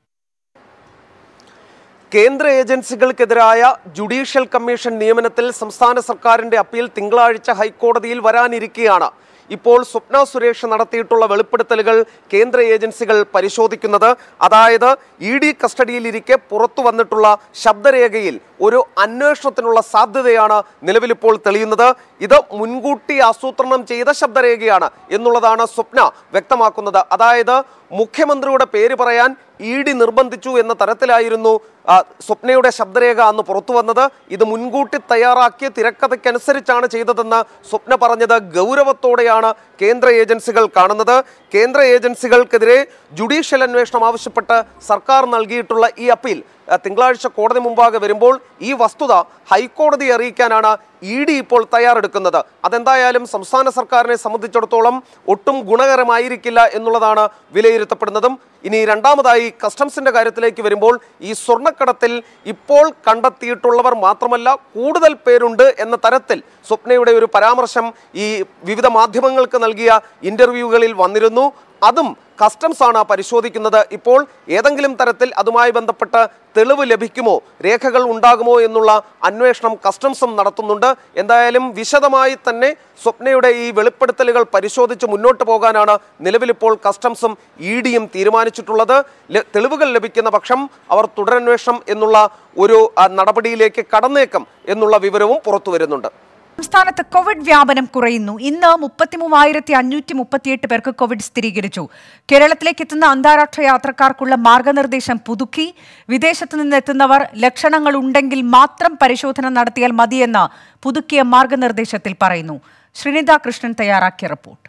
കേന്ദ്ര ഏജൻസികൾക്കെതിരായ ജുഡീഷ്യൽ കമ്മീഷൻ നിയമനത്തിൽ സംസ്ഥാന സർക്കാരിന്റെ അപ്പീൽ തിങ്കളാഴ്ച ഹൈക്കോടതിയിൽ വരാനിരിക്കെയാണ് ഇപ്പോൾ സ്വപ്ന സുരേഷ് നടത്തിയിട്ടുള്ള വെളിപ്പെടുത്തലുകൾ കേന്ദ്ര ഏജൻസികൾ പരിശോധിക്കുന്നത് അതായത് ഇ ഡി കസ്റ്റഡിയിലിരിക്കെ പുറത്തു വന്നിട്ടുള്ള ശബ്ദരേഖയിൽ ഒരു അന്വേഷണത്തിനുള്ള സാധ്യതയാണ് നിലവിലിപ്പോൾ തെളിയുന്നത് ഇത് മുൻകൂട്ടി ആസൂത്രണം ചെയ്ത ശബ്ദരേഖയാണ് എന്നുള്ളതാണ് സ്വപ്ന വ്യക്തമാക്കുന്നത് അതായത് മുഖ്യമന്ത്രിയുടെ പേര് പറയാൻ ഇ ഡി നിർബന്ധിച്ചു എന്ന തരത്തിലായിരുന്നു ആ, സ്വപ്നയുടെ ശബ്ദരേഖ അന്ന് പുറത്തു വന്നത് ഇത് മുൻകൂട്ടി തയ്യാറാക്കിയ തിരക്കഥയ്ക്കനുസരിച്ചാണ് ചെയ്തതെന്ന് സ്വപ്ന പറഞ്ഞത് ഗൗരവത്തോടെയാണ് കേന്ദ്ര ഏജൻസികൾ കാണുന്നത് കേന്ദ്ര ഏജൻസികൾക്കെതിരെ ജുഡീഷ്യൽ അന്വേഷണം ആവശ്യപ്പെട്ട് സർക്കാർ നൽകിയിട്ടുള്ള ഈ അപ്പീൽ ആ, തിങ്കളാഴ്ച കോടതി മുമ്പാകെ വരുമ്പോൾ ഈ വസ്തുത ഹൈക്കോടതിയെ അറിയിക്കാനാണ് ഇ ഡി ഇപ്പോൾ തയ്യാറെടുക്കുന്നത് അതെന്തായാലും സംസ്ഥാന സർക്കാരിനെ സംബന്ധിച്ചിടത്തോളം ഒട്ടും ഗുണകരമായിരിക്കില്ല എന്നുള്ളതാണ് വിലയിരുത്തപ്പെടുന്നതും ഇനി രണ്ടാമതായി കസ്റ്റംസിന്റെ കാര്യത്തിലേക്ക് വരുമ്പോൾ ഈ സ്വർണ്ണക്കടത്തിൽ ഇപ്പോൾ കണ്ടെത്തിയിട്ടുള്ളവർ മാത്രമല്ല കൂടുതൽ പേരുണ്ട് എന്ന തരത്തിൽ സ്വപ്നയുടെ ഒരു പരാമർശം ഈ വിവിധ മാധ്യമങ്ങൾക്ക് നൽകിയ ഇന്റർവ്യൂകളിൽ വന്നിരുന്നു അതും കസ്റ്റംസ് ആണ് പരിശോധിക്കുന്നത് ഇപ്പോൾ ഏതെങ്കിലും തരത്തിൽ അതുമായി ബന്ധപ്പെട്ട് തെളിവ് ലഭിക്കുമോ രേഖകൾ ഉണ്ടാകുമോ എന്നുള്ള അന്വേഷണം കസ്റ്റംസും നടത്തുന്നുണ്ട് എന്തായാലും വിശദമായി തന്നെ സ്വപ്നയുടെ ഈ വെളിപ്പെടുത്തലുകൾ പരിശോധിച്ച് മുന്നോട്ട് പോകാനാണ് നിലവിലിപ്പോൾ കസ്റ്റംസും ഇ ഡിയും തീരുമാനിച്ചിട്ടുള്ളത് ല- തെളിവുകൾ ലഭിക്കുന്ന പക്ഷം അവർ തുടരന്വേഷണം എന്നുള്ള ഒരു ആ, നടപടിയിലേക്ക് കടന്നേക്കും എന്നുള്ള വിവരവും പുറത്തു വരുന്നുണ്ട് സംസ്ഥാനത്ത് കോവിഡ് വ്യാപനം കുറയുന്നു ഇന്ന് മുപ്പത്തി മൂവായിരത്തി അഞ്ഞൂറ്റി മുപ്പത്തിയെട്ട് പേർക്ക് കോവിഡ് സ്ഥിരീകരിച്ചു കേരളത്തിലേക്ക് എത്തുന്ന അന്താരാഷ്ട്ര യാത്രക്കാർക്കുള്ള മാർഗനിർദ്ദേശം പുതുക്കി വിദേശത്ത് നിന്ന് എത്തുന്നവർ ലക്ഷണങ്ങൾ ഉണ്ടെങ്കിൽ മാത്രം പരിശോധന നടത്തിയാൽ മതിയെന്ന് പുതുക്കിയ മാർഗനിർദ്ദേശത്തിൽ പറയുന്നു ശ്രീനിത കൃഷ്ണൻ തയ്യാറാക്കിയ റിപ്പോർട്ട്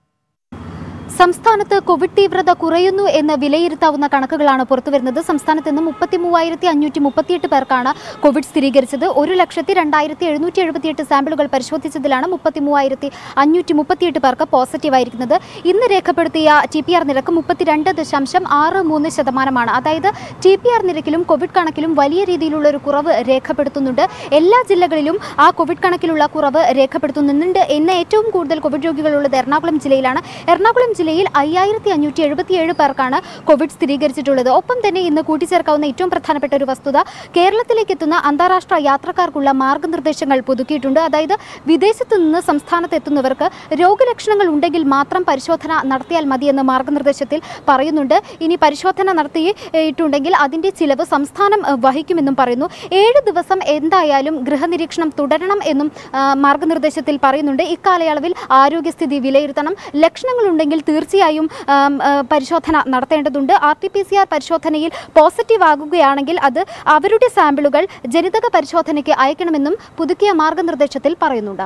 സംസ്ഥാനത്ത് കോവിഡ് തീവ്രത കുറയുന്നു എന്ന് വിലയിരുത്താവുന്ന കണക്കുകളാണ് പുറത്തുവരുന്നത് സംസ്ഥാനത്ത് നിന്ന് മുപ്പത്തി മൂവായിരത്തി അഞ്ഞൂറ്റി മുപ്പത്തിയെട്ട് പേർക്കാണ് കോവിഡ് സ്ഥിരീകരിച്ചത് ഒരു ലക്ഷത്തി രണ്ടായിരത്തി എഴുന്നൂറ്റി എഴുപത്തിയെട്ട് സാമ്പിളുകൾ പരിശോധിച്ചതിലാണ് മുപ്പത്തി മൂവായിരത്തി അഞ്ഞൂറ്റി മുപ്പത്തിയെട്ട് പേർക്ക് പോസിറ്റീവ് ആയിരിക്കുന്നത് ഇന്ന് രേഖപ്പെടുത്തിയ ടി പി ആർ നിരക്ക് മുപ്പത്തിരണ്ട് ദശാംശം ആറ് മൂന്ന് ശതമാനമാണ് അതായത് ടി പി ആർ നിരക്കിലും കോവിഡ് കണക്കിലും വലിയ രീതിയിലുള്ള ഒരു കുറവ് രേഖപ്പെടുത്തുന്നുണ്ട് എല്ലാ ജില്ലകളിലും ആ കോവിഡ് കണക്കിലുള്ള കുറവ് രേഖപ്പെടുത്തുന്നുണ്ട് ഇന്ന് ഏറ്റവും കൂടുതൽ കോവിഡ് രോഗികളുള്ളത് എറണാകുളം ജില്ലയിലാണ് എറണാകുളം ജില്ലയിൽ അയ്യായിരത്തി അഞ്ഞൂറ്റി എഴുപത്തിയേഴ് പേർക്കാണ് കോവിഡ് സ്ഥിരീകരിച്ചിട്ടുള്ളത് ഒപ്പം തന്നെ ഇന്ന് കൂട്ടിച്ചേർക്കാവുന്ന ഏറ്റവും പ്രധാനപ്പെട്ട ഒരു വസ്തുത കേരളത്തിലേക്ക് എത്തുന്ന അന്താരാഷ്ട്ര യാത്രക്കാർക്കുള്ള മാർഗനിർദ്ദേശങ്ങൾ പുതുക്കിയിട്ടുണ്ട് അതായത് വിദേശത്തു നിന്ന് സംസ്ഥാനത്ത് എത്തുന്നവർക്ക് രോഗലക്ഷണങ്ങൾ ഉണ്ടെങ്കിൽ മാത്രം പരിശോധന നടത്തിയാൽ മതിയെന്ന് മാർഗനിർദ്ദേശത്തിൽ പറയുന്നുണ്ട് ഇനി പരിശോധന നടത്തിയിട്ടുണ്ടെങ്കിൽ അതിന്റെ ചിലവ് സംസ്ഥാനം ഏഹ്, വഹിക്കുമെന്നും പറയുന്നു ഏഴ് ദിവസം എന്തായാലും ഗൃഹനിരീക്ഷണം തുടരണം എന്നും ആ, മാർഗനിർദ്ദേശത്തിൽ പറയുന്നുണ്ട് ഇക്കാലയളവിൽ ആരോഗ്യസ്ഥിതി വിലയിരുത്തണം ലക്ഷണങ്ങളുണ്ടെങ്കിൽ തീർച്ചയായും ആം, ആ, പരിശോധന നടത്തേണ്ടതുണ്ട് R T P C R പരിശോധനയിൽ പോസിറ്റീവ് ആകുകയാണെങ്കിൽ അത് അവരുടെ സാമ്പിളുകൾ ജനിതക പരിശോധനയ്ക്ക് അയക്കണമെന്നും പുതുക്കിയ മാർഗനിർദ്ദേശത്തിൽ പറയുന്നുണ്ട്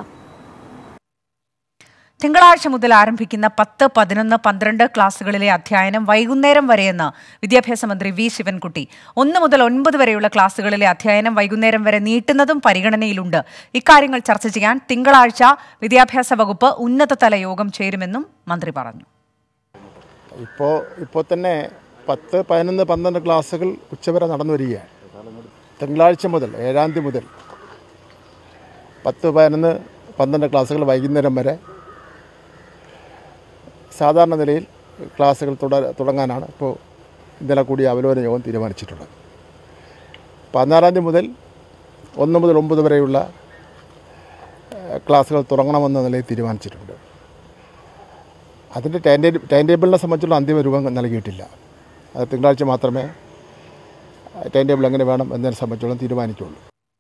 തിങ്കളാഴ്ച മുതൽ ആരംഭിക്കുന്ന പത്ത് പതിനൊന്ന് പന്ത്രണ്ട് ക്ലാസുകളിലെ അധ്യയനം വൈകുന്നേരം വരെയെന്ന് വിദ്യാഭ്യാസ മന്ത്രി വി ശിവൻകുട്ടി ഒന്ന് മുതൽ ഒൻപത് വരെയുള്ള ക്ലാസുകളിലെ അധ്യയനം വൈകുന്നേരം വരെ നീട്ടുന്നതും പരിഗണനയിലുണ്ട് ഇക്കാര്യങ്ങൾ ചർച്ച ചെയ്യാൻ തിങ്കളാഴ്ച വിദ്യാഭ്യാസ വകുപ്പ് ഉന്നതതല യോഗം ചേരുമെന്നും മന്ത്രി പറഞ്ഞു ഇപ്പോൾ ഇപ്പോൾ തന്നെ പത്ത് പതിനൊന്ന് പന്ത്രണ്ട് ക്ലാസ്സുകൾ ഉച്ചവരെ നടന്നു വരികയാണ് തിങ്കളാഴ്ച മുതൽ ഏഴാം തീയതി മുതൽ പത്ത് പതിനൊന്ന് പന്ത്രണ്ട് ക്ലാസ്സുകൾ വൈകുന്നേരം വരെ സാധാരണ നിലയിൽ ക്ലാസ്സുകൾ തുട തുടങ്ങാനാണ് ഇപ്പോൾ ഇന്നലെ കൂടി അവലോകന യോഗം തീരുമാനിച്ചിട്ടുള്ളത് പതിനാറാം തീയതി മുതൽ ഒന്ന് മുതൽ ഒമ്പത് വരെയുള്ള ഏഹ്, ക്ലാസ്സുകൾ തുടങ്ങണമെന്ന നിലയിൽ തീരുമാനിച്ചിട്ടുണ്ട് അതിൻ്റെ ടൈം ടേബിൾ ടൈം ടേബിളിനെ സംബന്ധിച്ചുള്ള അന്തിമ രൂപം നൽകിയിട്ടില്ല അത് തിങ്കളാഴ്ച മാത്രമേ ടൈം ടേബിൾ എങ്ങനെ വേണം എന്നതിനെ സംബന്ധിച്ചോളം തീരുമാനിക്കുള്ളൂ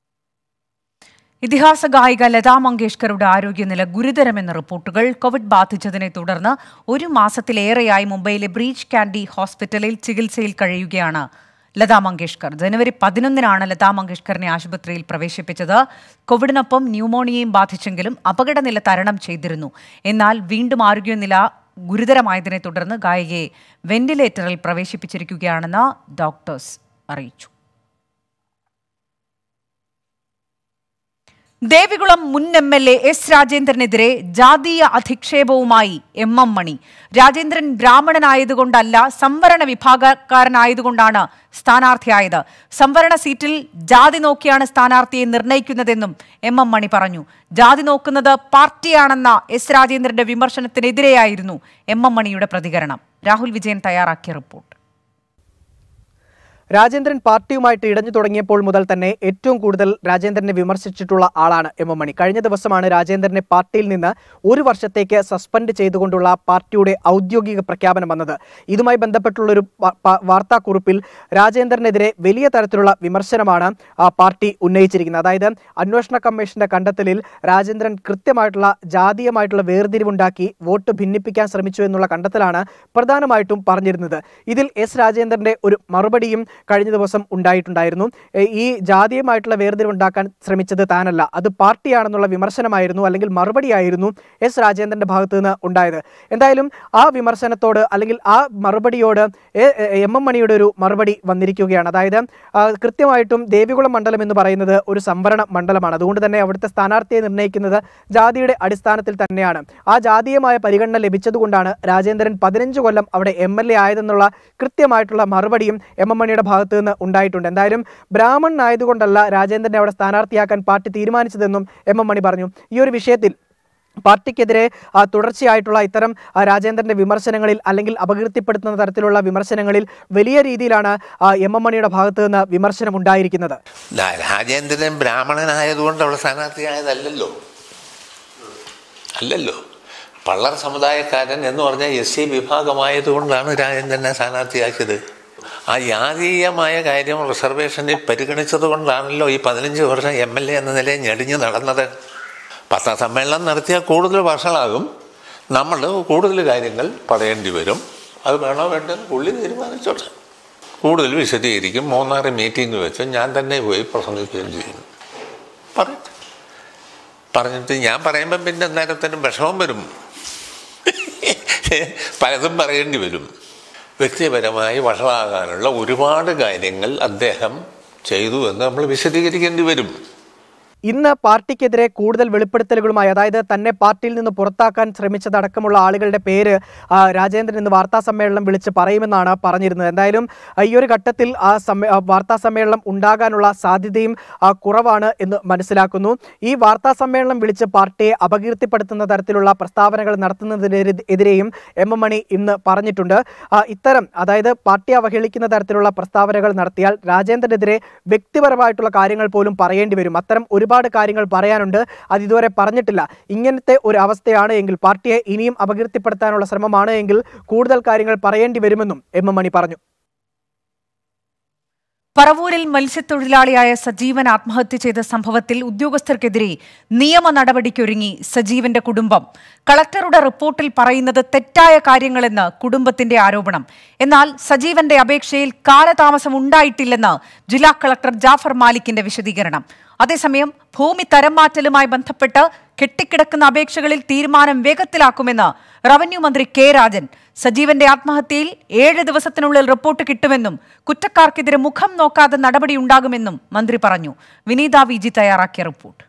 ഇതിഹാസ ഗായിക ലതാ മങ്കേഷ്കറുടെ ആരോഗ്യനില ഗുരുതരമെന്ന റിപ്പോർട്ടുകൾ കോവിഡ് ബാധിച്ചതിനെ തുടർന്ന് ഒരു മാസത്തിലേറെയായി മുംബൈയിലെ ബ്രീച്ച് കാൻഡി ഹോസ്പിറ്റലിൽ ചികിത്സയിൽ കഴിയുകയാണ് ലതാ മങ്കേഷ്കർ ജനുവരി പതിനൊന്നിനാണ് ലതാ മങ്കേഷ്കറിനെ ആശുപത്രിയിൽ പ്രവേശിപ്പിച്ചത് കോവിഡിനൊപ്പം ന്യൂമോണിയയും ബാധിച്ചെങ്കിലും അപകടനില തരണം ചെയ്തിരുന്നു എന്നാൽ വീണ്ടും ആരോഗ്യനില ഗുരുതരമായതിനെ തുടർന്ന് ഗായികയെ വെന്റിലേറ്ററിൽ പ്രവേശിപ്പിച്ചിരിക്കുകയാണെന്ന് ഡോക്ടേഴ്സ് അറിയിച്ചു ദേവികുളം മുൻ എം എൽ എ എസ് രാജേന്ദ്രനെതിരെ ജാതീയ അധിക്ഷേപവുമായി എം എം മണി രാജേന്ദ്രൻ ബ്രാഹ്മണനായതുകൊണ്ടല്ല സംവരണ വിഭാഗക്കാരനായതുകൊണ്ടാണ് സ്ഥാനാർത്ഥിയായത് സംവരണ സീറ്റിൽ ജാതി നോക്കിയാണ് സ്ഥാനാർത്ഥിയെ നിർണയിക്കുന്നതെന്നും എം എം മണി പറഞ്ഞു ജാതി നോക്കുന്നത് പാർട്ടിയാണെന്ന എസ് രാജേന്ദ്രന്റെ വിമർശനത്തിനെതിരെയായിരുന്നു എം എം മണിയുടെ പ്രതികരണം രാഹുൽ വിജയൻ തയ്യാറാക്കിയ റിപ്പോർട്ട് രാജേന്ദ്രൻ പാർട്ടിയുമായിട്ട് ഇടഞ്ഞു തുടങ്ങിയപ്പോൾ മുതൽ തന്നെ ഏറ്റവും കൂടുതൽ രാജേന്ദ്രനെ വിമർശിച്ചിട്ടുള്ള ആളാണ് എം എം മണി കഴിഞ്ഞ ദിവസമാണ് രാജേന്ദ്രനെ പാർട്ടിയിൽ നിന്ന് ഒരു വർഷത്തേക്ക് സസ്പെൻഡ് ചെയ്തുകൊണ്ടുള്ള പാർട്ടിയുടെ ഔദ്യോഗിക പ്രഖ്യാപനം വന്നത് ഇതുമായി ബന്ധപ്പെട്ടുള്ളൊരു പ- പ- വാർത്താക്കുറിപ്പിൽ രാജേന്ദ്രനെതിരെ വലിയ തരത്തിലുള്ള വിമർശനമാണ് ആ പാർട്ടി ഉന്നയിച്ചിരിക്കുന്നത് അതായത് അന്വേഷണ കമ്മീഷന്റെ കണ്ടെത്തലിൽ രാജേന്ദ്രൻ കൃത്യമായിട്ടുള്ള ജാതീയമായിട്ടുള്ള വേർതിരിവുണ്ടാക്കി വോട്ട് ഭിന്നിപ്പിക്കാൻ ശ്രമിച്ചു എന്നുള്ള കണ്ടെത്തലാണ് പ്രധാനമായിട്ടും പറഞ്ഞിരുന്നത് ഇതിൽ എസ് രാജേന്ദ്രന്റെ ഒരു മറുപടിയും കഴിഞ്ഞ ദിവസം ഉണ്ടായിട്ടുണ്ടായിരുന്നു എ, ഈ ജാതീയമായിട്ടുള്ള വേർതിരിവുണ്ടാക്കാൻ ശ്രമിച്ചത് താനല്ല അത് പാർട്ടിയാണെന്നുള്ള വിമർശനമായിരുന്നു അല്ലെങ്കിൽ മറുപടിയായിരുന്നു എസ് രാജേന്ദ്രന്റെ ഭാഗത്തു നിന്ന് ഉണ്ടായത് എന്തായാലും ആ വിമർശനത്തോട് അല്ലെങ്കിൽ ആ മറുപടിയോട് എ- എ- എം എം മണിയുടെ ഒരു മറുപടി വന്നിരിക്കുകയാണ് അതായത് ആ, കൃത്യമായിട്ടും ദേവികുളം മണ്ഡലം എന്ന് പറയുന്നത് ഒരു സംവരണ മണ്ഡലമാണ് അതുകൊണ്ട് തന്നെ അവിടുത്തെ സ്ഥാനാർത്ഥിയെ നിർണ്ണയിക്കുന്നത് ജാതിയുടെ അടിസ്ഥാനത്തിൽ തന്നെയാണ് ആ ജാതീയമായ പരിഗണന ലഭിച്ചതുകൊണ്ടാണ് രാജേന്ദ്രൻ പതിനഞ്ച് കൊല്ലം അവിടെ എം എൽ എ ആയതെന്നുള്ള കൃത്യമായിട്ടുള്ള മറുപടിയും എം എം മണിയുടെ ഭാഗത്തു നിന്ന് ഉണ്ടായിട്ടുണ്ട് എന്തായാലും ബ്രാഹ്മൺ ആയതുകൊണ്ടല്ല രാജേന്ദ്രനെ അവിടെ സ്ഥാനാർത്ഥിയാക്കാൻ പാർട്ടി തീരുമാനിച്ചതെന്നും എം എം മണി പറഞ്ഞു ഈ ഒരു വിഷയത്തിൽ പാർട്ടിക്കെതിരെ ആ, തുടർച്ചയായിട്ടുള്ള ഇത്തരം ആ, രാജേന്ദ്രന്റെ വിമർശനങ്ങളിൽ അല്ലെങ്കിൽ അപകീർത്തിപ്പെടുത്തുന്ന തരത്തിലുള്ള വിമർശനങ്ങളിൽ വലിയ രീതിയിലാണ് ആ, എം എം മണിയുടെ ഭാഗത്തു നിന്ന് വിമർശനം ഉണ്ടായിരിക്കുന്നത് ദാ- രാജേന്ദ്രൻ ബ്രാഹ്മണനായതുകൊണ്ട് അവിടെ സ്ഥാനാർത്ഥിയായതല്ലല്ലോ അല്ലല്ലോ പള്ളർ സമുദായക്കാരൻ എന്ന് പറഞ്ഞാൽ എസ് സി വിഭാഗമായതുകൊണ്ടാണ് രാജേന്ദ്രനെ സ്ഥാനാർത്ഥിയാക്കിയത് ആ ജാതീയമായ കാര്യം റിസർവേഷനിൽ പരിഗണിച്ചത് കൊണ്ടാണല്ലോ ഈ പതിനഞ്ച് വർഷം എം എൽ എ എന്ന നിലയിൽ ഞെടിഞ്ഞ് നടന്നത് പത്താം സമ്മേളനം നടത്തിയാൽ കൂടുതൽ വർഷങ്ങളാകും നമ്മൾ കൂടുതൽ കാര്യങ്ങൾ പറയേണ്ടി വരും അത് വേണോ വേണ്ടെന്ന് പുള്ളി തീരുമാനിച്ചോട്ടെ കൂടുതൽ വിശദീകരിക്കും മൂന്നാറ് മീറ്റിംഗ് വെച്ച് ഞാൻ തന്നെ പോയി പ്രസംഗിക്കുകയും ചെയ്യും പറയട്ടെ പറഞ്ഞിട്ട് ഞാൻ പറയുമ്പം പിന്നെ നേരത്തിനും വിഷമം വരും പലതും പറയേണ്ടി വരും വ്യക്തിപരമായി വഷളാകാനുള്ള ഒരുപാട് കാര്യങ്ങൾ അദ്ദേഹം ചെയ്തു എന്ന് നമ്മൾ വിശദീകരിക്കേണ്ടി വരും ഇന്ന് പാർട്ടിക്കെതിരെ കൂടുതൽ വെളിപ്പെടുത്തലുകളുമായി അതായത് തന്നെ പാർട്ടിയിൽ നിന്ന് പുറത്താക്കാൻ ശ്രമിച്ചതടക്കമുള്ള ആളുകളുടെ പേര് ആ, രാജേന്ദ്രൻ ഇന്ന് വാർത്താ സമ്മേളനം വിളിച്ച് പറയുമെന്നാണ് പറഞ്ഞിരുന്നത് എന്തായാലും ആ, ഈ ഒരു ഘട്ടത്തിൽ ആ സമ്മേ ആ, വാർത്താ സമ്മേളനം ഉണ്ടാകാനുള്ള സാധ്യതയും ആ, കുറവാണ് എന്ന് മനസ്സിലാക്കുന്നു ഈ വാർത്താ സമ്മേളനം വിളിച്ച് പാർട്ടിയെ അപകീർത്തിപ്പെടുത്തുന്ന തരത്തിലുള്ള പ്രസ്താവനകൾ നടത്തുന്നതിനെതിരെയും എം എം മണി ഇന്ന് പറഞ്ഞിട്ടുണ്ട് ആ, ഇത്തരം അതായത് പാർട്ടി അവഹേളിക്കുന്ന തരത്തിലുള്ള പ്രസ്താവനകൾ നടത്തിയാൽ രാജേന്ദ്രനെതിരെ വ്യക്തിപരമായിട്ടുള്ള കാര്യങ്ങൾ പോലും പറയേണ്ടി വരും അത്തരം ഒരുപാട് കാര്യങ്ങൾ പറയാനുണ്ട് അത് ഇതുവരെ പറഞ്ഞിട്ടില്ല ഇങ്ങനത്തെ ഒരു അവസ്ഥയാണ് എങ്കിൽ പാർട്ടിയെ ഇനിയും അപകീർത്തിപ്പെടുത്താനുള്ള ശ്രമമാണ് എങ്കിൽ കൂടുതൽ കാര്യങ്ങൾ പറയേണ്ടി വരുമെന്നും എം എം മണി പറഞ്ഞു പറവൂരിൽ മത്സ്യത്തൊഴിലാളിയായ സജീവൻ ആത്മഹത്യ ചെയ്ത സംഭവത്തിൽ ഉദ്യോഗസ്ഥർക്കെതിരെ നിയമ നടപടിക്കൊരുങ്ങി സജീവന്റെ കുടുംബം കളക്ടറുടെ റിപ്പോർട്ടിൽ പറയുന്നത് തെറ്റായ കാര്യങ്ങളെന്ന് കുടുംബത്തിന്റെ ആരോപണം എന്നാൽ സജീവന്റെ അപേക്ഷയിൽ കാലതാമസം ഉണ്ടായിട്ടില്ലെന്ന് ജില്ലാ കളക്ടർ ജാഫർ മാലിക്കിന്റെ വിശദീകരണം അതേസമയം ഭൂമി തരം മാറ്റലുമായി ബന്ധപ്പെട്ട് കെട്ടിക്കിടക്കുന്ന അപേക്ഷകളിൽ തീരുമാനം വേഗത്തിലാക്കുമെന്ന് റവന്യൂ മന്ത്രി കെ രാജൻ സജീവന്റെ ആത്മഹത്യയിൽ ഏഴ് ദിവസത്തിനുള്ളിൽ റിപ്പോർട്ട് കിട്ടുമെന്നും കുറ്റക്കാർക്കെതിരെ മുഖം നോക്കാതെ നടപടിയുണ്ടാകുമെന്നും മന്ത്രി പറഞ്ഞു വിനീത വി ജി തയ്യാറാക്കിയ റിപ്പോർട്ട്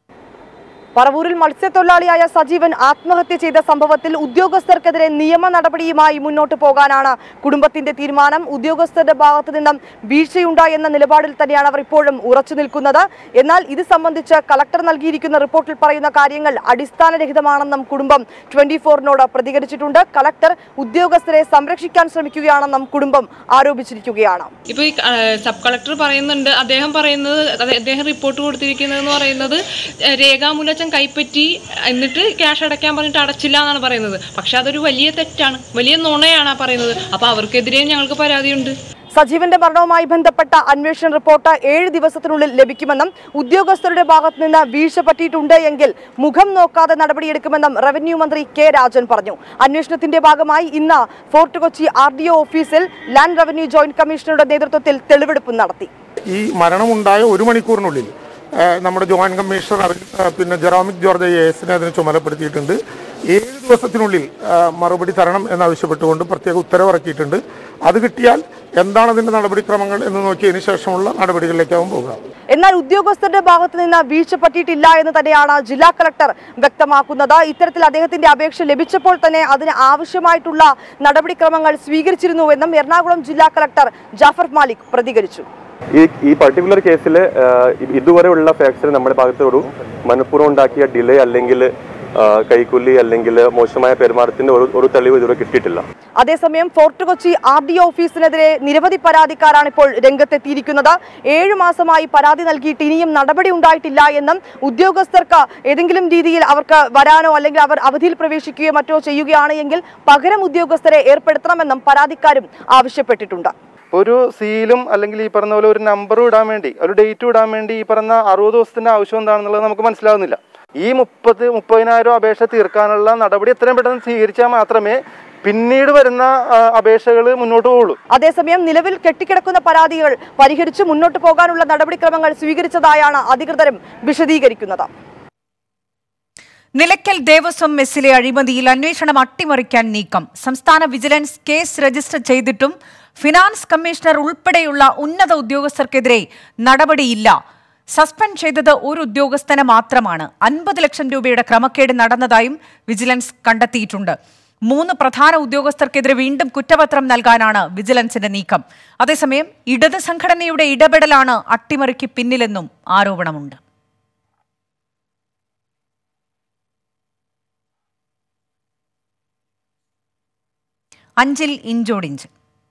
പറവൂരിൽ മത്സ്യത്തൊഴിലാളിയായ സജീവൻ ആത്മഹത്യ ചെയ്ത സംഭവത്തിൽ ഉദ്യോഗസ്ഥർക്കെതിരെ നിയമ നടപടിയുമായി മുന്നോട്ട് പോകാനാണ് കുടുംബത്തിന്റെ തീരുമാനം ഉദ്യോഗസ്ഥരുടെ ഭാഗത്തു നിന്നും വീഴ്ചയുണ്ടായി എന്ന നിലപാടിൽ തന്നെയാണ് അവർ ഇപ്പോഴും ഉറച്ചു നിൽക്കുന്നത് എന്നാൽ ഇത് സംബന്ധിച്ച് കളക്ടർ നൽകിയിരിക്കുന്ന റിപ്പോർട്ടിൽ പറയുന്ന കാര്യങ്ങൾ അടിസ്ഥാനരഹിതമാണെന്നും കുടുംബം ട്വന്റി ഫോറിനോട് പ്രതികരിച്ചിട്ടുണ്ട് കളക്ടർ ഉദ്യോഗസ്ഥരെ സംരക്ഷിക്കാൻ ശ്രമിക്കുകയാണെന്നും കുടുംബം ആരോപിച്ചിരിക്കുകയാണ് ഇപ്പൊ ഈ ആ, സബ് കളക്ടർ പറയുന്നുണ്ട് അദ്ദേഹം പറയുന്നത് അത് അദ്ദേഹം റിപ്പോർട്ട് കൊടുത്തിരിക്കുന്നതെന്ന് പറയുന്നത് ഏ, രേഖാമൂലം കൈപ്പറ്റി എന്നിട്ട് ക്യാഷ് അടയ്ക്കാൻ പറഞ്ഞിട്ട് അടച്ചില്ല എന്നാണ് പറയുന്നത് പക്ഷെ അതൊരു വലിയ തെറ്റാണ് വലിയ നുണയാണ് ആ പറയുന്നത് അപ്പൊ അവർക്കെതിരെയും ഞങ്ങൾക്ക് പരാതിയുണ്ട് സജീവന്റെ മരണവുമായി ബന്ധപ്പെട്ട അന്വേഷണ റിപ്പോർട്ട് ഏഴ് ദിവസത്തിനുള്ളിൽ ലഭിക്കുമെന്നും ഉദ്യോഗസ്ഥരുടെ ഭാഗത്ത് നിന്ന് വീഴ്ച പറ്റിയിട്ടുണ്ട് എങ്കിൽ മുഖം നോക്കാതെ നടപടിയെടുക്കുമെന്നും റവന്യൂ മന്ത്രി കെ രാജൻ പറഞ്ഞു അന്വേഷണത്തിന്റെ ഭാഗമായി ഇന്ന് fort Kochi R D O ഓഫീസിൽ ലാൻഡ് റവന്യൂ ജോയിന്റ് കമ്മീഷണറുടെ നേതൃത്വത്തിൽ തെളിവെടുപ്പ് നടത്തി ഈ മരണമുണ്ടായ ഒരു മണിക്കൂറിനുള്ളിൽ ആ, നമ്മുടെ ജോയിന്റ് കമ്മീഷണർ അവർ ആ, പിന്നെ ജെറോമിക് ജോർജ് എ എസിനെ അതിന് ചുമതലപ്പെടുത്തിയിട്ടുണ്ട് ഏഴ് ദിവസത്തിനുള്ളിൽ ആ, മറുപടി തരണം എന്നാവശ്യപ്പെട്ടുകൊണ്ട് പ്രത്യേക ഉത്തരവിറക്കിയിട്ടുണ്ട് അത് കിട്ടിയാൽ എന്താണ് അതിന്റെ നടപടിക്രമങ്ങൾ എന്ന് നോക്കിയതിന് ശേഷമുള്ള നടപടികളിലേക്കാവും പോകുക എന്നാൽ ഉദ്യോഗസ്ഥരുടെ ഭാഗത്ത് നിന്ന് വീഴ്ച പറ്റിയിട്ടില്ല എന്ന് തന്നെയാണ് ജില്ലാ കളക്ടർ വ്യക്തമാക്കുന്നത് ഇത്തരത്തിൽ അദ്ദേഹത്തിന്റെ അപേക്ഷ ലഭിച്ചപ്പോൾ തന്നെ അതിന് ആവശ്യമായിട്ടുള്ള നടപടിക്രമങ്ങൾ സ്വീകരിച്ചിരുന്നുവെന്നും എറണാകുളം ജില്ലാ കളക്ടർ ജാഫർ മാലിക് പ്രതികരിച്ചു ഈ ഈ പർട്ടിക്കുലർ കേസിൽ ഇതുവരെയുള്ള ഫാക്ട്സിൽ നമ്മുടെ ഭാഗത്ത് ഒരു മനഃപൂർവ്വം ഉണ്ടാക്കിയ ഡിലേ അല്ലെങ്കിൽ ആ, കൈക്കൂലി അല്ലെങ്കിൽ മോശമായ പെരുമാറ്റത്തിന്റെ ഒരു ഒരു തെളിവ് ഇതുവരെ കിട്ടിയിട്ടില്ല അതേസമയം ഫോർട്ട് കൊച്ചി ആർ ഡി ഓഫീസിനെതിരെ നിരവധി പരാതിക്കാരാണ് ഇപ്പോൾ രംഗത്തെത്തിയിരിക്കുന്നത് ഏഴു മാസമായി പരാതി നൽകിയിട്ട് ഇനിയും നടപടി ഉണ്ടായിട്ടില്ല എന്നും ഉദ്യോഗസ്ഥർക്ക് ഏതെങ്കിലും രീതിയിൽ അവർക്ക് വരാനോ അല്ലെങ്കിൽ അവർ അവധിയിൽ പ്രവേശിക്കുകയോ മറ്റോ ചെയ്യുകയാണ് എങ്കിൽ പകരം ഉദ്യോഗസ്ഥരെ ഏർപ്പെടുത്തണമെന്നും പരാതിക്കാരും ആവശ്യപ്പെട്ടിട്ടുണ്ട് ഒരു സീലും അല്ലെങ്കിൽ ഈ പറഞ്ഞ പോലെ ഒരു നമ്പറും ഇടാൻ വേണ്ടി ഒരു ഡേറ്റും ഇടാൻ വേണ്ടി ഈ പറഞ്ഞ അറുപത് ദിവസത്തിന്റെ ആവശ്യം എന്താണെന്നുള്ളത് നമുക്ക് മനസ്സിലാവുന്നില്ല ഈ മുപ്പത് മുപ്പതിനായിരം അപേക്ഷ തീർക്കാനുള്ള നടപടി എത്രയും പെട്ടെന്ന് സ്വീകരിച്ചാൽ മാത്രമേ പിന്നീട് വരുന്ന അപേക്ഷകൾ മുന്നോട്ട് പോകുള്ളൂ അതേസമയം നിലവിൽ കെട്ടിക്കിടക്കുന്ന പരാതികൾ പരിഹരിച്ച് മുന്നോട്ട് പോകാനുള്ള നടപടിക്രമങ്ങൾ സ്വീകരിച്ചതായാണ് അധികൃതരും വിശദീകരിക്കുന്നത് നിലയ്ക്കൽ ദേവസ്വം മെസ്സിലെ അഴിമതിയിൽ അന്വേഷണം അട്ടിമറിക്കാൻ നീക്കം സംസ്ഥാന വിജിലൻസ് കേസ് രജിസ്റ്റർ ചെയ്തിട്ടും ഫിനാൻസ് കമ്മീഷണർ ഉൾപ്പെടെയുള്ള ഉന്നത ഉദ്യോഗസ്ഥർക്കെതിരെ നടപടിയില്ല സസ്പെൻഡ് ചെയ്തത് ഒരു ഉദ്യോഗസ്ഥനെ മാത്രമാണ് അൻപത് ലക്ഷം രൂപയുടെ ക്രമക്കേട് നടന്നതായും വിജിലൻസ് കണ്ടെത്തിയിട്ടുണ്ട് മൂന്ന് പ്രധാന ഉദ്യോഗസ്ഥർക്കെതിരെ വീണ്ടും കുറ്റപത്രം നൽകാനാണ് വിജിലൻസിന്റെ നീക്കം അതേസമയം ഇടത് സംഘടനയുടെ ഇടപെടലാണ് അട്ടിമറിക്ക് പിന്നിലെന്നും ആരോപണമുണ്ട് അഞ്ചിൽ ഇഞ്ചോടിഞ്ച്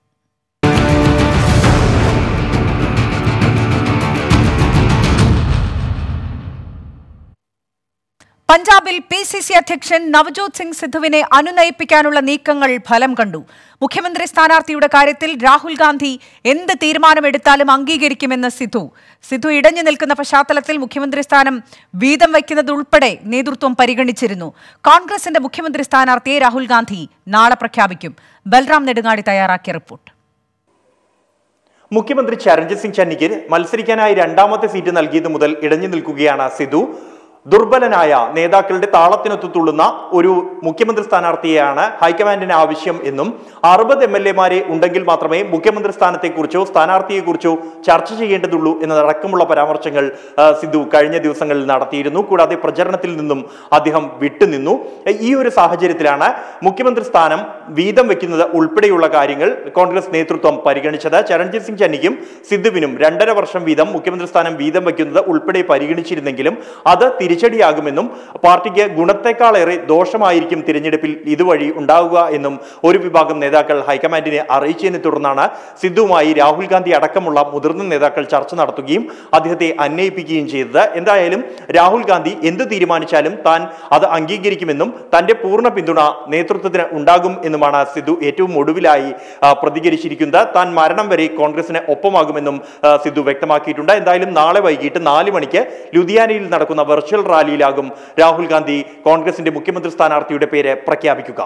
പഞ്ചാബിൽ പി സി സി അധ്യക്ഷൻ നവജോത് സിംഗ് സിദ്ധുവിനെ അനുനയിപ്പിക്കാനുള്ള നീക്കങ്ങൾ ഫലം കണ്ടു മുഖ്യമന്ത്രി സ്ഥാനാർത്ഥിയുടെ കാര്യത്തിൽ രാഹുൽ ഗാന്ധി എന്ത് തീരുമാനമെടുത്താലും അംഗീകരിക്കുമെന്ന് സിദ്ധു സിദ്ധു ഇടഞ്ഞു നിൽക്കുന്ന പശ്ചാത്തലത്തിൽ മുഖ്യമന്ത്രി സ്ഥാനം വീതം വയ്ക്കുന്നത് ഉൾപ്പെടെ നേതൃത്വം പരിഗണിച്ചിരുന്നു കോൺഗ്രസിന്റെ മുഖ്യമന്ത്രി സ്ഥാനാർത്ഥിയെ രാഹുൽ ഗാന്ധി നാളെ പ്രഖ്യാപിക്കും ബൽറാം നെടുങ്ങാടി തയ്യാറാക്കിയ റിപ്പോർട്ട് മുഖ്യമന്ത്രി ചരൺജിത് സിംഗ് ചന്നിക്ക് മത്സരിക്കാനായി രണ്ടാമത്തെ സീറ്റ് നൽകിയത് മുതൽ ഇടഞ്ഞു നിൽക്കുകയാണ് സിധു ദുർബലനായ നേതാക്കളുടെ താളത്തിനൊത്തു തുള്ളുന്ന ഒരു മുഖ്യമന്ത്രി സ്ഥാനാർത്ഥിയെയാണ് ഹൈക്കമാൻഡിന് ആവശ്യം എന്നും അറുപത് എം എൽ എമാരെ ഉണ്ടെങ്കിൽ മാത്രമേ മുഖ്യമന്ത്രി സ്ഥാനത്തെക്കുറിച്ചോ സ്ഥാനാർത്ഥിയെക്കുറിച്ചോ ചർച്ച ചെയ്യേണ്ടതുള്ളൂ എന്നതടക്കമുള്ള പരാമർശങ്ങൾ ആ, സിദ്ധു കഴിഞ്ഞ ദിവസങ്ങളിൽ നടത്തിയിരുന്നു കൂടാതെ പ്രചരണത്തിൽ നിന്നും അദ്ദേഹം വിട്ടുനിന്നു ഈ ഒരു സാഹചര്യത്തിലാണ് മുഖ്യമന്ത്രി സ്ഥാനം വീതം വെക്കുന്നത് ഉൾപ്പെടെയുള്ള കാര്യങ്ങൾ കോൺഗ്രസ് നേതൃത്വം പരിഗണിച്ചത് ചരൺജിത് സിംഗ് ചന്നിക്കും സിദ്ധുവിനും രണ്ടര വർഷം വീതം മുഖ്യമന്ത്രി സ്ഥാനം വീതം വയ്ക്കുന്നത് ഉൾപ്പെടെ പരിഗണിച്ചിരുന്നെങ്കിലും അത് തിരിച്ചടിയാകുമെന്നും പാർട്ടിക്ക് ഗുണത്തെക്കാളേറെ ദോഷമായിരിക്കും തിരഞ്ഞെടുപ്പിൽ ഇതുവഴി ഉണ്ടാവുക എന്നും ഒരു വിഭാഗം നേതാക്കൾ ഹൈക്കമാൻഡിനെ അറിയിച്ചതിനെ തുടർന്നാണ് സിദ്ധുവുമായി രാഹുൽ ഗാന്ധി അടക്കമുള്ള മുതിർന്ന നേതാക്കൾ ചർച്ച നടത്തുകയും അദ്ദേഹത്തെ അന്വയിപ്പിക്കുകയും ചെയ്തത് എന്തായാലും രാഹുൽ ഗാന്ധി എന്ത് തീരുമാനിച്ചാലും താൻ അത് അംഗീകരിക്കുമെന്നും തന്റെ പൂർണ്ണ പിന്തുണ നേതൃത്വത്തിന് ഉണ്ടാകും എന്നുമാണ് സിദ്ധു ഏറ്റവും ഒടുവിലായി ആ, പ്രതികരിച്ചിരിക്കുന്നത് താൻ മരണം വരെ കോൺഗ്രസിന് ഒപ്പമാകുമെന്നും ആ, സിദ്ധു വ്യക്തമാക്കിയിട്ടുണ്ട് എന്തായാലും നാളെ വൈകിട്ട് നാല് മണിക്ക് ലുധിയാനയിൽ നടക്കുന്ന വെർച്വൽ റാലിയിലാകും രാഹുൽ ഗാന്ധി കോൺഗ്രസിന്റെ മുഖ്യമന്ത്രി സ്ഥാനാർത്ഥിയുടെ പേര് പ്രഖ്യാപിക്കുക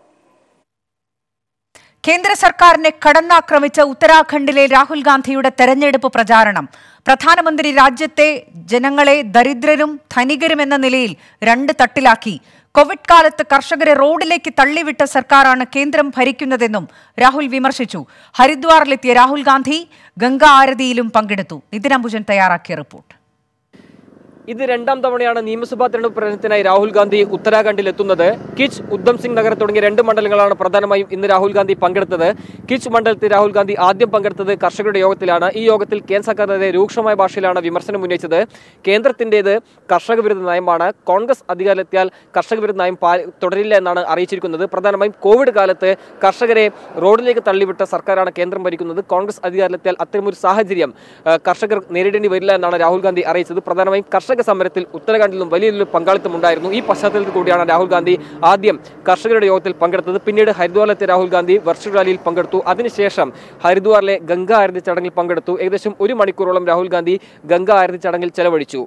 കേന്ദ്ര സർക്കാരിനെ കടന്നാക്രമിച്ച ഉത്തരാഖണ്ഡിലെ രാഹുൽ ഗാന്ധിയുടെ തെരഞ്ഞെടുപ്പ് പ്രചാരണം പ്രധാനമന്ത്രി രാജ്യത്തെ ജനങ്ങളെ ദരിദ്രരും ധനികരും എന്ന നിലയിൽ രണ്ട് തട്ടിലാക്കി കോവിഡ് കാലത്ത് കർഷകരെ റോഡിലേക്ക് തള്ളിവിട്ട സർക്കാരാണ് കേന്ദ്രം ഭരിക്കുന്നതെന്നും രാഹുൽ വിമർശിച്ചു ഹരിദ്വാറിലെത്തിയ രാഹുൽ ഗാന്ധി ഗംഗാ ആരതിയിലും പങ്കെടുത്തു നിതിൻ അംബുജൻ തയ്യാറാക്കിയ റിപ്പോർട്ട് ഇത് രണ്ടാം തവണയാണ് നിയമസഭാ തെരഞ്ഞെടുപ്പ് പ്രചരണത്തിനായി രാഹുൽ ഗാന്ധി ഉത്തരാഖണ്ഡിൽ എത്തുന്നത് കിച്ച് ഉദ്ധം സിംഗ് നഗർ തുടങ്ങിയ രണ്ട് മണ്ഡലങ്ങളാണ് പ്രധാനമായും ഇന്ന് രാഹുൽ ഗാന്ധി പങ്കെടുത്തത് കിച്ച് മണ്ഡലത്തിൽ രാഹുൽ ഗാന്ധി ആദ്യം പങ്കെടുത്തത് കർഷകരുടെ യോഗത്തിലാണ് ഈ യോഗത്തിൽ കേന്ദ്ര സർക്കാരിനെതിരെ രൂക്ഷമായ ഭാഷയിലാണ് വിമർശനം ഉന്നയിച്ചത് കേന്ദ്രത്തിന്റേത് കർഷക വിരുദ്ധ നയമാണ് കോൺഗ്രസ് അധികാരത്തിയാൽ കർഷക വിരുദ്ധ നയം പാ- തുടരില്ല എന്നാണ് അറിയിച്ചിരിക്കുന്നത് പ്രധാനമായും കോവിഡ് കാലത്ത് കർഷകരെ റോഡിലേക്ക് തള്ളിവിട്ട സർക്കാരാണ് കേന്ദ്രം ഭരിക്കുന്നത് കോൺഗ്രസ് അധികാരത്തിലെത്തിയാൽ അത്തരമൊരു സാഹചര്യം ആ, കർഷകർ നേരിടേണ്ടി വരില്ല എന്നാണ് രാഹുൽ ഗാന്ധി അറിയിച്ചത് പ്രധാനമായും കർഷക സമരത്തിൽ ഉത്തരാഖണ്ഡിൽ നിന്നും വലിയൊരു പങ്കാളിത്തം ഉണ്ടായിരുന്നു ഈ പശ്ചാത്തലത്തിൽ കൂടിയാണ് രാഹുൽ ഗാന്ധി ആദ്യം കർഷകരുടെ യോഗത്തിൽ പങ്കെടുത്തത് പിന്നീട് ഹരിദ്വാറിലെത്തിയ രാഹുൽ ഗാന്ധി വെർച്വൽ റാലിയിൽ പങ്കെടുത്തു അതിനുശേഷം ഹരിദ്വാറിലെ ഗംഗാ ആരതി ചടങ്ങിൽ പങ്കെടുത്തു ഏകദേശം ഒരു മണിക്കൂറോളം രാഹുൽ ഗാന്ധി ഗംഗാ ആരതി ചടങ്ങിൽ ചെലവഴിച്ചു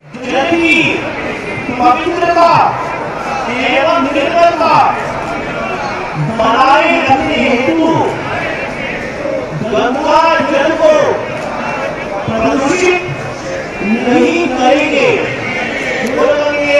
पवित्रता एवं निर्मलता बनाए रखने हेतु गंगा जल को प्रदूषित नहीं करेंगे बोलेंगे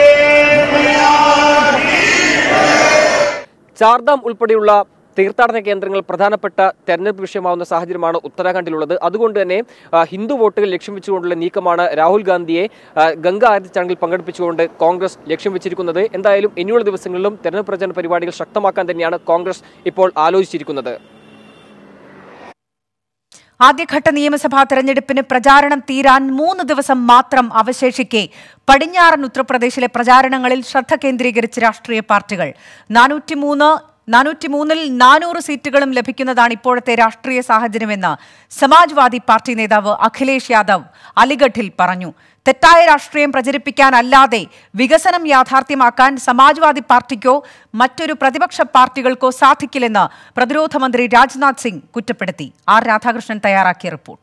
ചാർധാം ഉൾപ്പെടെയുള്ള തീർത്ഥാടന കേന്ദ്രങ്ങൾ പ്രധാനപ്പെട്ട തെരഞ്ഞെടുപ്പ് വിഷയമാവുന്ന സാഹചര്യമാണ് ഉത്തരാഖണ്ഡിലുള്ളത് അതുകൊണ്ട് തന്നെ ആ, ഹിന്ദു വോട്ടുകൾ ലക്ഷ്യം വെച്ചുകൊണ്ടുള്ള നീക്കമാണ് രാഹുൽ ഗാന്ധിയെ ആ, ഗംഗ ആരതി ചടങ്ങിൽ പങ്കെടുപ്പിച്ചുകൊണ്ട് കോൺഗ്രസ് ലക്ഷ്യം വെച്ചിരിക്കുന്നത് എന്തായാലും ഇനിയുള്ള ദിവസങ്ങളിലും തെരഞ്ഞെടുപ്പ് പ്രചരണ പരിപാടികൾ ശക്തമാക്കാൻ തന്നെയാണ് കോൺഗ്രസ് ഇപ്പോൾ ആലോചിച്ചിരിക്കുന്നത് ആദ്യഘട്ട നിയമസഭാ തെരഞ്ഞെടുപ്പിന് പ്രചാരണം തീരാൻ മൂന്ന് ദിവസം മാത്രം അവശേഷിക്കെ പടിഞ്ഞാറൻ ഉത്തർപ്രദേശിലെ പ്രചാരണങ്ങളിൽ ശ്രദ്ധ കേന്ദ്രീകരിച്ച് രാഷ്ട്രീയ പാർട്ടികൾ നാനൂറ്റിമൂന്ന് നാനൂറ്റിമൂന്നിൽ നാനൂറ് സീറ്റുകളും ലഭിക്കുന്നതാണ് ഇപ്പോഴത്തെ രാഷ്ട്രീയ സാഹചര്യമെന്ന് സമാജ്വാദി പാർട്ടി നേതാവ് അഖിലേഷ് യാദവ് അലിഗഡിൽ പറഞ്ഞു തെറ്റായ രാഷ്ട്രീയം പ്രചരിപ്പിക്കാനല്ലാതെ വികസനം യാഥാർത്ഥ്യമാക്കാൻ സമാജ്വാദി പാർട്ടിക്കോ മറ്റൊരു പ്രതിപക്ഷ പാർട്ടികൾക്കോ സാധിക്കില്ലെന്ന് പ്രതിരോധ മന്ത്രി രാജ്നാഥ് സിംഗ് കുറ്റപ്പെടുത്തി ആർ രാധാകൃഷ്ണൻ തയ്യാറാക്കിയ റിപ്പോർട്ട്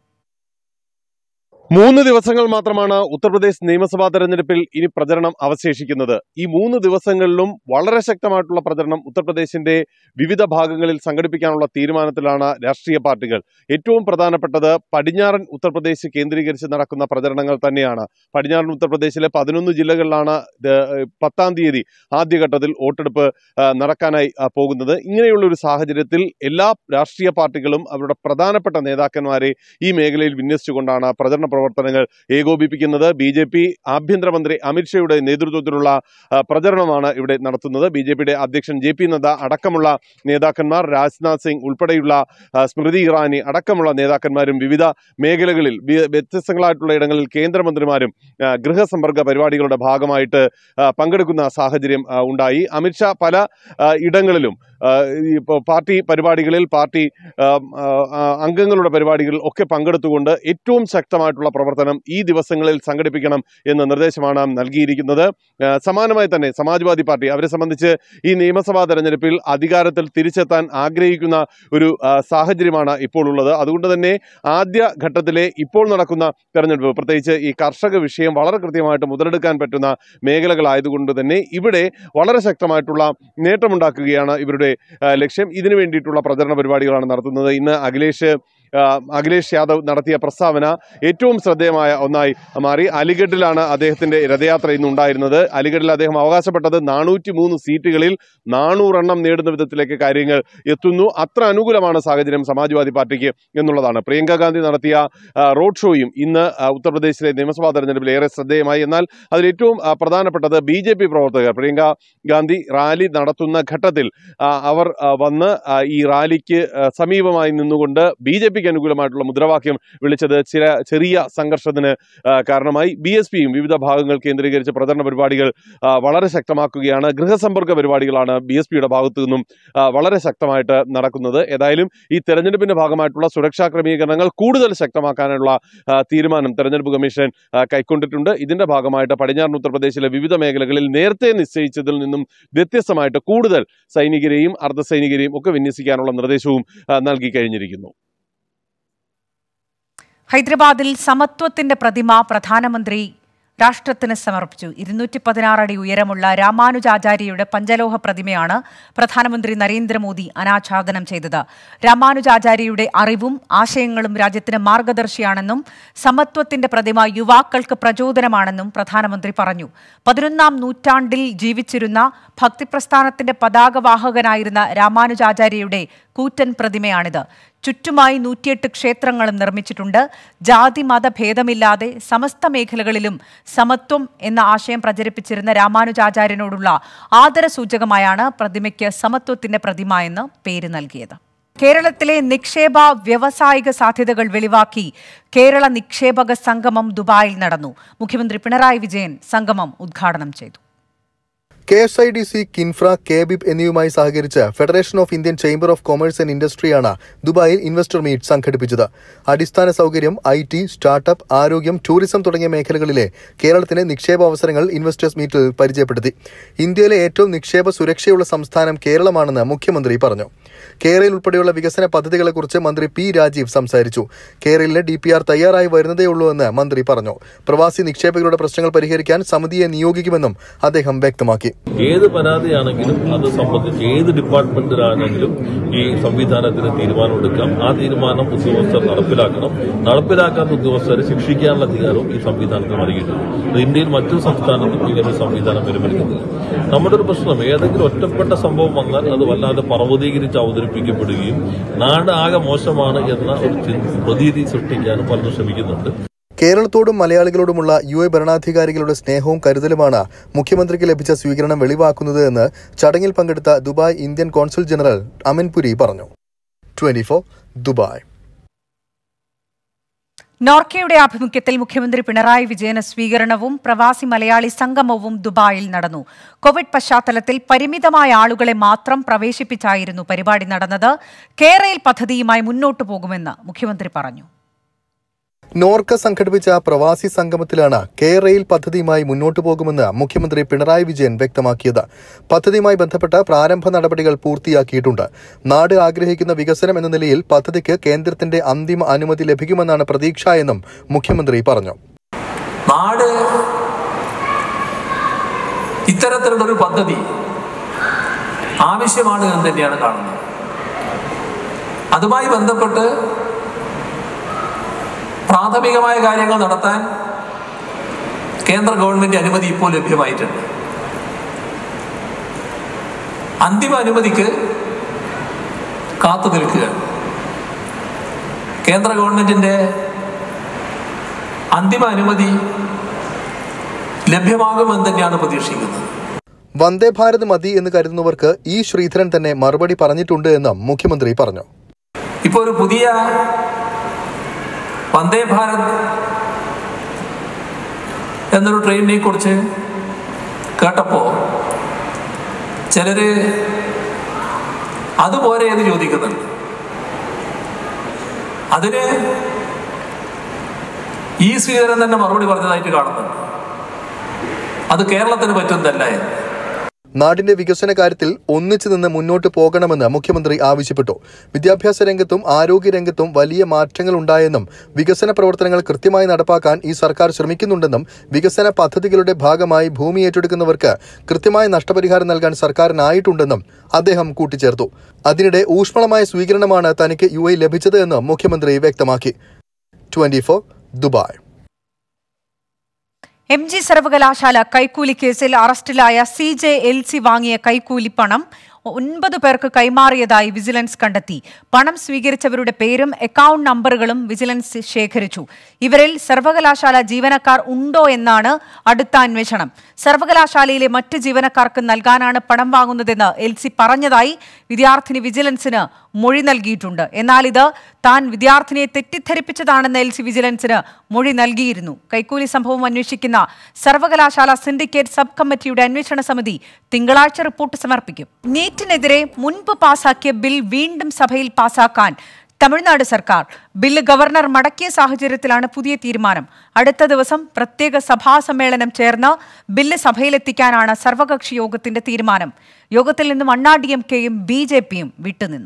മൂന്ന് ദിവസങ്ങൾ മാത്രമാണ് ഉത്തർപ്രദേശ് നിയമസഭാ തെരഞ്ഞെടുപ്പിൽ ഇനി പ്രചരണം അവശേഷിക്കുന്നത് ഈ മൂന്ന് ദിവസങ്ങളിലും വളരെ ശക്തമായിട്ടുള്ള പ്രചരണം ഉത്തർപ്രദേശിന്റെ വിവിധ ഭാഗങ്ങളിൽ സംഘടിപ്പിക്കാനുള്ള തീരുമാനത്തിലാണ് രാഷ്ട്രീയ പാർട്ടികൾ ഏറ്റവും പ്രധാനപ്പെട്ടത് പടിഞ്ഞാറൻ ഉത്തർപ്രദേശ് കേന്ദ്രീകരിച്ച് നടക്കുന്ന പ്രചരണങ്ങൾ തന്നെയാണ് പടിഞ്ഞാറൻ ഉത്തർപ്രദേശിലെ പതിനൊന്ന് ജില്ലകളിലാണ് ഇത് പത്താം തീയതി ആദ്യഘട്ടത്തിൽ വോട്ടെടുപ്പ് ആ, നടക്കാനായി ആ, പോകുന്നത് ഇങ്ങനെയുള്ള ഒരു സാഹചര്യത്തിൽ എല്ലാ രാഷ്ട്രീയ പാർട്ടികളും അവരുടെ പ്രധാനപ്പെട്ട നേതാക്കന്മാരെ ഈ മേഖലയിൽ വിന്യസിച്ചുകൊണ്ടാണ് പ്രചരണ പ്രവർത്തനങ്ങൾ ഏകോപിപ്പിക്കുന്നത് ബി ജെ പി ആഭ്യന്തരമന്ത്രി അമിത്ഷായുടെ നേതൃത്വത്തിലുള്ള ആ, പ്രചരണമാണ് ഇവിടെ നടത്തുന്നത് ബി ജെ പിയുടെ അധ്യക്ഷൻ ജെ പി നദ്ദ അടക്കമുള്ള നേതാക്കന്മാർ രാജ്നാഥ് സിംഗ് ഉൾപ്പെടെയുള്ള ആ, സ്മൃതി ഇറാനി അടക്കമുള്ള നേതാക്കന്മാരും വിവിധ മേഖലകളിൽ വി- വ്യത്യസ്തങ്ങളായിട്ടുള്ള ഇടങ്ങളിൽ കേന്ദ്രമന്ത്രിമാരും ആ, ഗൃഹസമ്പർക്ക പരിപാടികളുടെ ഭാഗമായിട്ട് ആ, പങ്കെടുക്കുന്ന സാഹചര്യം ആ, ഉണ്ടായി അമിത്ഷാ പല ആ, ഇടങ്ങളിലും ആ, ഈ ഇപ്പോ പാർട്ടി പരിപാടികളിൽ പാർട്ടി ആ, ആ, അംഗങ്ങളുടെ പരിപാടികളിൽ ഒക്കെ പങ്കെടുത്തുകൊണ്ട് ഏറ്റവും ശക്തമായിട്ടുള്ള പ്രവർത്തനം ഈ ദിവസങ്ങളിൽ സംഘടിപ്പിക്കണം എന്ന നിർദ്ദേശമാണ് നൽകിയിരിക്കുന്നത് ആ, സമാനമായി തന്നെ സമാജ്വാദി പാർട്ടി അവരെ സംബന്ധിച്ച് ഈ നിയമസഭാ തെരഞ്ഞെടുപ്പിൽ അധികാരത്തിൽ തിരിച്ചെത്താൻ ആഗ്രഹിക്കുന്ന ഒരു ആ, സാഹചര്യമാണ് ഇപ്പോൾ ഉള്ളത് അതുകൊണ്ട് തന്നെ ആദ്യ ഘട്ടത്തിലെ ഇപ്പോൾ നടക്കുന്ന തെരഞ്ഞെടുപ്പ് പ്രത്യേകിച്ച് ഈ കർഷക വിഷയം വളരെ കൃത്യമായിട്ട് മുതലെടുക്കാൻ പറ്റുന്ന മേഖലകളായതുകൊണ്ട് തന്നെ ഇവിടെ വളരെ ശക്തമായിട്ടുള്ള നേട്ടമുണ്ടാക്കുകയാണ് ഇവരുടെ ആ, ലക്ഷ്യം ഇതിനു വേണ്ടിയിട്ടുള്ള പ്രചരണ പരിപാടികളാണ് നടത്തുന്നത് ഇന്ന് അഖിലേഷ് ആ, അഖിലേഷ് യാദവ് നടത്തിയ പ്രസ്താവന ഏറ്റവും ശ്രദ്ധേയമായ ഒന്നായി മാറി അലിഗഡിലാണ് അദ്ദേഹത്തിന്റെ രഥയാത്ര ഇന്ന് ഉണ്ടായിരുന്നത് അലിഗഡിൽ അദ്ദേഹം അവകാശപ്പെട്ടത് നാനൂറ്റി മൂന്ന് സീറ്റുകളിൽ നാനൂറെണ്ണം നേടുന്ന വിധത്തിലേക്ക് കാര്യങ്ങൾ എത്തുന്നു അത്ര അനുകൂലമാണ് സാഹചര്യം സമാജ്വാദി പാർട്ടിക്ക് എന്നുള്ളതാണ് പ്രിയങ്ക ഗാന്ധി നടത്തിയ ആ, റോഡ് ഷോയും ഇന്ന് ആ, ഉത്തർപ്രദേശിലെ നിയമസഭാ തെരഞ്ഞെടുപ്പിൽ ഏറെ ശ്രദ്ധേയമായി എന്നാൽ അതിൽ ഏറ്റവും ആ, പ്രധാനപ്പെട്ടത് ബി ജെ പി പ്രവർത്തകർ പ്രിയങ്ക ഗാന്ധി റാലി നടത്തുന്ന ഘട്ടത്തിൽ ആ, അവർ ആ, വന്ന് ആ, ഈ റാലിക്ക് ആ, സമീപമായി നിന്നുകൊണ്ട് ബി ജെ പിക്ക് അനുകൂലമായിട്ടുള്ള മുദ്രാവാക്യം വിളിച്ചത് ചില ചെറിയ സംഘർഷത്തിന് ആ, കാരണമായി ബി എസ് പിയും വിവിധ ഭാഗങ്ങൾ കേന്ദ്രീകരിച്ച് പ്രചരണ പരിപാടികൾ ആ, വളരെ ശക്തമാക്കുകയാണ് ഗൃഹസമ്പർക്ക പരിപാടികളാണ് ബി എസ് പിയുടെ ഭാഗത്തു നിന്നും ആ, വളരെ ശക്തമായിട്ട് നടക്കുന്നത് ഏതായാലും ഈ തെരഞ്ഞെടുപ്പിന്റെ ഭാഗമായിട്ടുള്ള സുരക്ഷാ ക്രമീകരണങ്ങൾ കൂടുതൽ ശക്തമാക്കാനുള്ള ആ, തീരുമാനം തെരഞ്ഞെടുപ്പ് കമ്മീഷൻ ആ, കൈക്കൊണ്ടിട്ടുണ്ട് ഇതിന്റെ ഭാഗമായിട്ട് പടിഞ്ഞാറൻ ഉത്തർപ്രദേശിലെ വിവിധ മേഖലകളിൽ നേരത്തെ നിശ്ചയിച്ചതിൽ നിന്നും വ്യത്യസ്തമായിട്ട് കൂടുതൽ സൈനികരെയും അർദ്ധസൈനികരെയും ഒക്കെ വിന്യസിക്കാനുള്ള നിർദ്ദേശവും ആ, നൽകി കഴിഞ്ഞിരിക്കുന്നു ഹൈദരാബാദിൽ സമത്വത്തിന്റെ പ്രതിമ പ്രധാനമന്ത്രി രാഷ്ട്രത്തിന് സമർപ്പിച്ചു ഇരുന്നൂറ്റി പതിനാറ് അടി ഉയരമുള്ള രാമാനുജാചാര്യയുടെ പഞ്ചലോഹ പ്രതിമയാണ് പ്രധാനമന്ത്രി നരേന്ദ്രമോദി അനാച്ഛാദനം ചെയ്തത് രാമാനുജാചാര്യയുടെ അറിവും ആശയങ്ങളും രാജ്യത്തിന് മാർഗദർശിയാണെന്നും സമത്വത്തിന്റെ പ്രതിമ യുവാക്കൾക്ക് പ്രചോദനമാണെന്നും പ്രധാനമന്ത്രി പറഞ്ഞു പതിനൊന്നാം നൂറ്റാണ്ടിൽ ജീവിച്ചിരുന്ന ഭക്തിപ്രസ്ഥാനത്തിന്റെ പതാകവാഹകനായിരുന്ന രാമാനുജാചാര്യയുടെ കൂറ്റൻ പ്രതിമയാണിത് ചുറ്റുമായി നൂറ്റിയെട്ട് ക്ഷേത്രങ്ങളും നിർമ്മിച്ചിട്ടുണ്ട് ജാതി മത ഭേദമില്ലാതെ സമസ്ത മേഖലകളിലും സമത്വം എന്ന ആശയം പ്രചരിപ്പിച്ചിരുന്ന രാമാനുജാചാര്യനോടുള്ള ആദരസൂചകമായാണ് പ്രതിമയ്ക്ക് സമത്വത്തിന്റെ പ്രതിമ എന്ന് പേര് നൽകിയത് കേരളത്തിലെ നിക്ഷേപ വ്യാവസായിക സാധ്യതകൾ വെളിവാക്കി കേരള നിക്ഷേപക സംഗമം ദുബായിൽ നടന്നു മുഖ്യമന്ത്രി പിണറായി വിജയൻ സംഗമം ഉദ്ഘാടനം ചെയ്തു K S I D C KINFRA കേബിബ് എന്നിവയുമായി സഹകരിച്ച് federation of Indian chamber of commerce and ഇൻഡസ്ട്രിയാണ് ദുബായിൽ ഇൻവെസ്റ്റർ മീറ്റ് സംഘടിപ്പിച്ചത് അടിസ്ഥാന സൗകര്യം ഐ ടി സ്റ്റാർട്ടപ്പ് ആരോഗ്യം ടൂറിസം തുടങ്ങിയ മേഖലകളിലെ കേരളത്തിന്റെ നിക്ഷേപ അവസരങ്ങൾ ഇൻവെസ്റ്റേഴ്സ് മീറ്റിൽ പരിചയപ്പെടുത്തി ഇന്ത്യയിലെ ഏറ്റവും നിക്ഷേപ സുരക്ഷയുള്ള സംസ്ഥാനം കേരളമാണെന്ന് മുഖ്യമന്ത്രി പറഞ്ഞു കേരളയിൽ ഉൾപ്പെടെയുള്ള വികസന പദ്ധതികളെക്കുറിച്ച് മന്ത്രി പി രാജീവ് സംസാരിച്ചു കേരളിലെ ഡി പി ആർ തയ്യാറായി വരുന്നതേയുള്ളൂ എന്ന് മന്ത്രി പറഞ്ഞു പ്രവാസി നിക്ഷേപകരുടെ പ്രശ്നങ്ങൾ പരിഹരിക്കാൻ സമിതിയെ നിയോഗിക്കുമെന്നും അദ്ദേഹം വ്യക്തമാക്കി ഏത് പരാതിയാണെങ്കിലും അത് സംബന്ധിച്ച് ഏത് ഡിപ്പാർട്ട്മെന്റിലാണെങ്കിലും ഈ സംവിധാനത്തിന് തീരുമാനമെടുക്കാം ആ തീരുമാനം ഉദ്യോഗസ്ഥർ നടപ്പിലാക്കണം നടപ്പിലാക്കാത്ത ഉദ്യോഗസ്ഥരെ ശിക്ഷിക്കാനുള്ള അധികാരവും ഈ സംവിധാനത്തിന് നൽകിയിട്ടുണ്ട് അത് ഇന്ത്യയിൽ മറ്റൊരു സംസ്ഥാനത്തും ഇങ്ങനെ ഒരു സംവിധാനം വരുമെടുക്കുന്നില്ല നമ്മുടെ ഒരു പ്രശ്നം ഏതെങ്കിലും ഒറ്റപ്പെട്ട സംഭവം വന്നാൽ അത് വല്ലാതെ പർവ്വതീകരിച്ച് അവതരിപ്പിക്കപ്പെടുകയും നാട് ആകെ മോശമാണ് എന്ന ഒരു ചി- പ്രതീതി സൃഷ്ടിക്കാനും പലരും ശ്രമിക്കുന്നുണ്ട് കേരളത്തോടും മലയാളികളോടുമുള്ള യു എ ഭരണാധികാരികളുടെ സ്നേഹവും കരുതലുമാണ് മുഖ്യമന്ത്രിക്ക് ലഭിച്ച സ്വീകരണം വെളിവാക്കുന്നത് എന്ന് ചടങ്ങിൽ പങ്കെടുത്ത Dubai Indian consul general Amanpuri പറഞ്ഞു ട്വന്റി ദുബായ് നോർക്കയുടെ ആഭിമുഖ്യത്തിൽ മുഖ്യമന്ത്രി പിണറായി വിജയന് സ്വീകരണവും പ്രവാസി മലയാളി സംഗമവും ദുബായിൽ നടന്നു കോവിഡ് പശ്ചാത്തലത്തിൽ പരിമിതമായ ആളുകളെ മാത്രം പ്രവേശിപ്പിച്ചായിരുന്നു പരിപാടി നടന്നത് കേരയിൽ പദ്ധതിയുമായി മുന്നോട്ടു പോകുമെന്ന് മുഖ്യമന്ത്രി പറഞ്ഞു നോർക്ക സംഘടിപ്പിച്ച പ്രവാസി സംഗമത്തിലാണ് കെ റെയിൽ പദ്ധതിയുമായി മുന്നോട്ടു പോകുമെന്ന് മുഖ്യമന്ത്രി പിണറായി വിജയൻ വ്യക്തമാക്കിയത് പദ്ധതിയുമായി ബന്ധപ്പെട്ട പ്രാരംഭ നടപടികൾ പൂർത്തിയാക്കിയിട്ടുണ്ട് നാട് ആഗ്രഹിക്കുന്ന വികസനം എന്ന നിലയിൽ പദ്ധതിക്ക് കേന്ദ്രത്തിന്റെ അന്തിമ അനുമതി ലഭിക്കുമെന്നാണ് പ്രതീക്ഷ എന്നും മുഖ്യമന്ത്രി പറഞ്ഞു നാട് ഇത്തരത്തിലുള്ളൊരു പദ്ധതി ആവശ്യമാണ് എന്ന് തന്നെയാണ് കാണുന്നത് അതുമായി ബന്ധപ്പെട്ട് പ്രാഥമികമായ കാര്യങ്ങൾ നടത്താൻ കേന്ദ്ര ഗവൺമെന്റ് അനുമതി ഇപ്പോൾ ലഭ്യമായിട്ടുണ്ട് അന്തിമ അനുമതിക്ക് കാത്തു നിൽക്കുക കേന്ദ്ര ഗവൺമെന്റിന്റെ അന്തിമ അനുമതി ലഭ്യമാകുമെന്ന് തന്നെയാണ് പ്രതീക്ഷിക്കുന്നത് വന്ദേ ഭാരത് മതി എന്ന് കരുതുന്നവർക്ക് ഈ ശ്രീധരൻ തന്നെ മറുപടി പറഞ്ഞിട്ടുണ്ട് എന്നും മുഖ്യമന്ത്രി പറഞ്ഞു ഇപ്പോൾ ഒരു പുതിയ വന്ദേ ഭാരത് എന്നൊരു ട്രെയിനിനെ കുറിച്ച് കേട്ടപ്പോൾ ചിലര് അതുപോലെ എന്ന് ചോദിക്കുന്നുണ്ട് അതിന് ഈ ശ്രീധരൻ തന്നെ മറുപടി പറഞ്ഞതായിട്ട് കാണുന്നുണ്ട് അത് കേരളത്തിന് പറ്റുന്നതല്ല എന്ന് നാടിന്റെ വികസന കാര്യത്തിൽ ഒന്നിച്ചു നിന്ന് മുന്നോട്ട് പോകണമെന്ന് മുഖ്യമന്ത്രി ആവശ്യപ്പെട്ടു വിദ്യാഭ്യാസ രംഗത്തും ആരോഗ്യ രംഗത്തും വലിയ മാറ്റങ്ങൾ ഉണ്ടായെന്നും വികസന പ്രവർത്തനങ്ങൾ കൃത്യമായി നടപ്പാക്കാൻ ഈ സർക്കാർ ശ്രമിക്കുന്നുണ്ടെന്നും വികസന പദ്ധതികളുടെ ഭാഗമായി ഭൂമി ഏറ്റെടുക്കുന്നവർക്ക് കൃത്യമായ നഷ്ടപരിഹാരം നൽകാൻ സർക്കാരിനായിട്ടുണ്ടെന്നും അദ്ദേഹം കൂട്ടിച്ചേർത്തു അതിനിടെ ഊഷ്മളമായ സ്വീകരണമാണ് തനിക്ക് യു എ ലഭിച്ചത് എന്ന് മുഖ്യമന്ത്രി വ്യക്തമാക്കി ട്വന്റി ദുബായ് എം ജി സർവകലാശാല കൈക്കൂലി കേസിൽ അറസ്റ്റിലായ സി ജെ എൽ സി വാങ്ങിയ കൈക്കൂലി പണം ഒൻപത് പേർക്ക് കൈമാറിയതായി വിജിലൻസ് കണ്ടെത്തി പണം സ്വീകരിച്ചവരുടെ പേരും അക്കൗണ്ട് നമ്പറുകളും വിജിലൻസ് ശേഖരിച്ചു ഇവരിൽ സർവകലാശാല ജീവനക്കാർ ഉണ്ടോ എന്നാണ് അടുത്ത അന്വേഷണം സർവകലാശാലയിലെ മറ്റ് ജീവനക്കാർക്ക് നൽകാനാണ് പണം വാങ്ങുന്നതെന്ന് എൽ സി പറഞ്ഞതായി വിദ്യാർത്ഥിനി വിജിലൻസിന് മൊഴി നൽകിയിട്ടുണ്ട് എന്നാൽ ഇത് താൻ വിദ്യാർത്ഥിനിയെ തെറ്റിദ്ധരിപ്പിച്ചതാണെന്ന് എൽ സി വിജിലൻസിന് മൊഴി നൽകിയിരുന്നു കൈക്കൂലി സംഭവം അന്വേഷിക്കുന്ന സർവകലാശാല സിൻഡിക്കേറ്റ് സബ് കമ്മിറ്റിയുടെ അന്വേഷണ സമിതി തിങ്കളാഴ്ച റിപ്പോർട്ട് സമർപ്പിക്കും നീറ്റിനെതിരെ മുൻപ് പാസാക്കിയ ബിൽ വീണ്ടും സഭയിൽ പാസാക്കാൻ തമിഴ്നാട് സർക്കാർ ബില്ല് ഗവർണർ മടക്കിയ സാഹചര്യത്തിലാണ് പുതിയ തീരുമാനം അടുത്ത ദിവസം പ്രത്യേക സഭാ സമ്മേളനം ചേർന്ന് ബില്ല് സഭയിലെത്തിക്കാനാണ് സർവകക്ഷി യോഗത്തിന്റെ തീരുമാനം യോഗത്തിൽ നിന്നും അണ്ണാ ഡി എം കെയും ബി ജെ പിയും വിട്ടുനിന്നു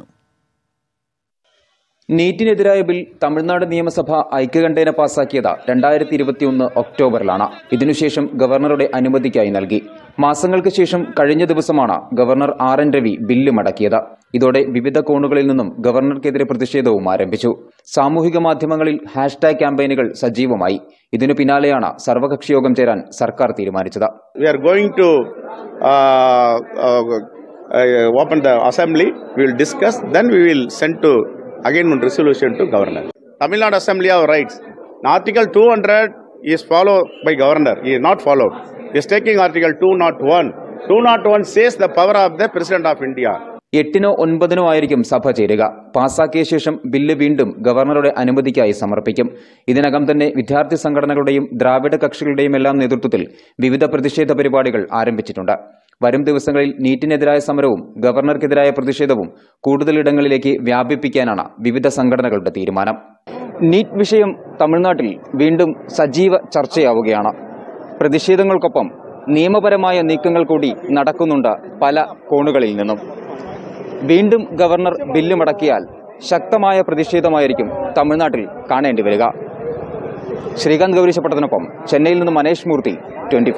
നീറ്റിനെതിരായ ബിൽ തമിഴ്നാട് നിയമസഭ ഐക്യകണ്ഠേന പാസാക്കിയത് രണ്ടായിരത്തി ഇരുപത്തിയൊന്ന് ഒക്ടോബറിലാണ് ഇതിനുശേഷം ഗവർണറുടെ അനുമതിക്കായി നൽകി മാസങ്ങൾക്ക് ശേഷം കഴിഞ്ഞ ദിവസമാണ് governor R N Ravi bill മടക്കിയത് ഇതോടെ വിവിധ കോണുകളിൽ നിന്നും ഗവർണർക്കെതിരെ പ്രതിഷേധവും ആരംഭിച്ചു സാമൂഹിക മാധ്യമങ്ങളിൽ ഹാഷ്ടാഗ് ക്യാമ്പയിനുകൾ സജീവമായി ഇതിനു പിന്നാലെയാണ് സർവകക്ഷി യോഗം ചേരാൻ സർക്കാർ തീരുമാനിച്ചത് we are going to uh, uh, uh, open the assembly. We will discuss. Then we will send to again one resolution to governor. Tamil Nadu Assembly have rights. Article 200 is followed by governor. He is not followed. He is taking Article 201. 201 says the power of the President of India. എട്ടിനോ ഒൻപതിനോ ആയിരിക്കും സഭ ചേരുക പാസാക്കിയ ശേഷം bill വീണ്ടും ഗവർണറുടെ അനുമതിക്കായി സമർപ്പിക്കും ഇതിനകം തന്നെ വിദ്യാർത്ഥി സംഘടനകളുടെയും ദ്രാവിഡ കക്ഷികളുടെയും എല്ലാം നേതൃത്വത്തിൽ വിവിധ പ്രതിഷേധ പരിപാടികൾ ആരംഭിച്ചിട്ടുണ്ട് വരും ദിവസങ്ങളിൽ നീറ്റിനെതിരായ സമരവും ഗവർണർക്കെതിരായ പ്രതിഷേധവും കൂടുതലിടങ്ങളിലേക്ക് വ്യാപിപ്പിക്കാനാണ് വിവിധ സംഘടനകളുടെ തീരുമാനം നീറ്റ് വിഷയം തമിഴ്നാട്ടിൽ വീണ്ടും സജീവ ചർച്ചയാവുകയാണ് പ്രതിഷേധങ്ങൾക്കൊപ്പം നിയമപരമായ നീക്കങ്ങൾ കൂടി നടക്കുന്നുണ്ട് പല കോണുകളിൽ നിന്നും വീണ്ടും ഗവർണർ ബില്ല് മടക്കിയാൽ ശക്തമായ പ്രതിഷേധമായിരിക്കും തമിഴ്നാട്ടിൽ കാണേണ്ടി വരിക ശ്രീകാന്ത് ഗൗരീശപ്പട്ടത്തിനൊപ്പം ചെന്നൈയിൽ നിന്ന് മനേഷ് മൂർത്തി ട്വന്റി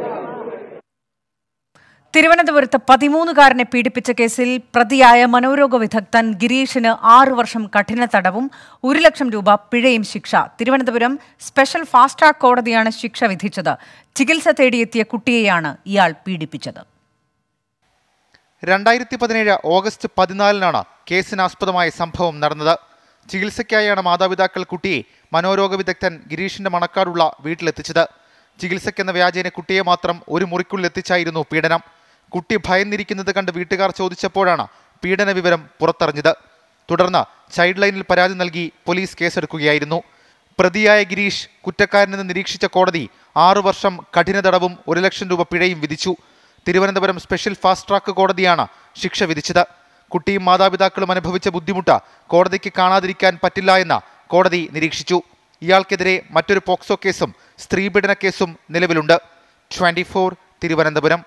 തിരുവനന്തപുരത്ത് പതിമൂന്നുകാരനെ പീഡിപ്പിച്ച കേസിൽ പ്രതിയായ മനോരോഗ വിദഗ്ധൻ ഗിരീഷിന് ആറു വർഷം കഠിന തടവും ഒരു ലക്ഷം രൂപ പിഴയും ശിക്ഷ തിരുവനന്തപുരം സ്പെഷ്യൽ ഫാസ്റ്റ് ട്രാക്ക് കോടതിയാണ് ശിക്ഷ വിധിച്ചത് ചികിത്സ തേടിയെത്തിയ കുട്ടിയെയാണ് ഇയാൾ പീഡിപ്പിച്ചത് രണ്ടായിരത്തി പതിനേഴ് ഓഗസ്റ്റ് പതിനാലിനാണ് കേസിനാസ്പദമായ സംഭവം നടന്നത് ചികിത്സയ്ക്കായാണ് മാതാപിതാക്കൾ കുട്ടിയെ മനോരോഗ വിദഗ്ധൻ ഗിരീഷിന്റെ മണക്കാടുള്ള വീട്ടിലെത്തിച്ചത് ചികിത്സയ്ക്കെന്ന വ്യാജേന കുട്ടിയെ മാത്രം ഒരു മുറിക്കുള്ളിൽ എത്തിച്ചായിരുന്നു പീഡനം കുട്ടി ഭയന്നിരിക്കുന്നത് കണ്ട് വീട്ടുകാർ ചോദിച്ചപ്പോഴാണ് പീഡന വിവരം പുറത്തറിഞ്ഞത് തുടർന്ന് ചൈൽഡ് ലൈനിൽ പരാതി നൽകി പോലീസ് കേസെടുക്കുകയായിരുന്നു പ്രതിയായ ഗിരീഷ് കുറ്റക്കാരനെന്ന് നിരീക്ഷിച്ച കോടതി ആറു വർഷം കഠിന തടവും ഒരു ലക്ഷം രൂപ പിഴയും വിധിച്ചു തിരുവനന്തപുരം സ്പെഷ്യൽ ഫാസ്റ്റ് ട്രാക്ക് കോടതിയാണ് ശിക്ഷ വിധിച്ചത് കുട്ടിയും മാതാപിതാക്കളും അനുഭവിച്ച ബുദ്ധിമുട്ട് കോടതിക്ക് കാണാതിരിക്കാൻ പറ്റില്ല എന്ന് കോടതി നിരീക്ഷിച്ചു ഇയാൾക്കെതിരെ മറ്റൊരു പോക്സോ കേസും സ്ത്രീപീഡന കേസും നിലവിലുണ്ട് ട്വന്റി തിരുവനന്തപുരം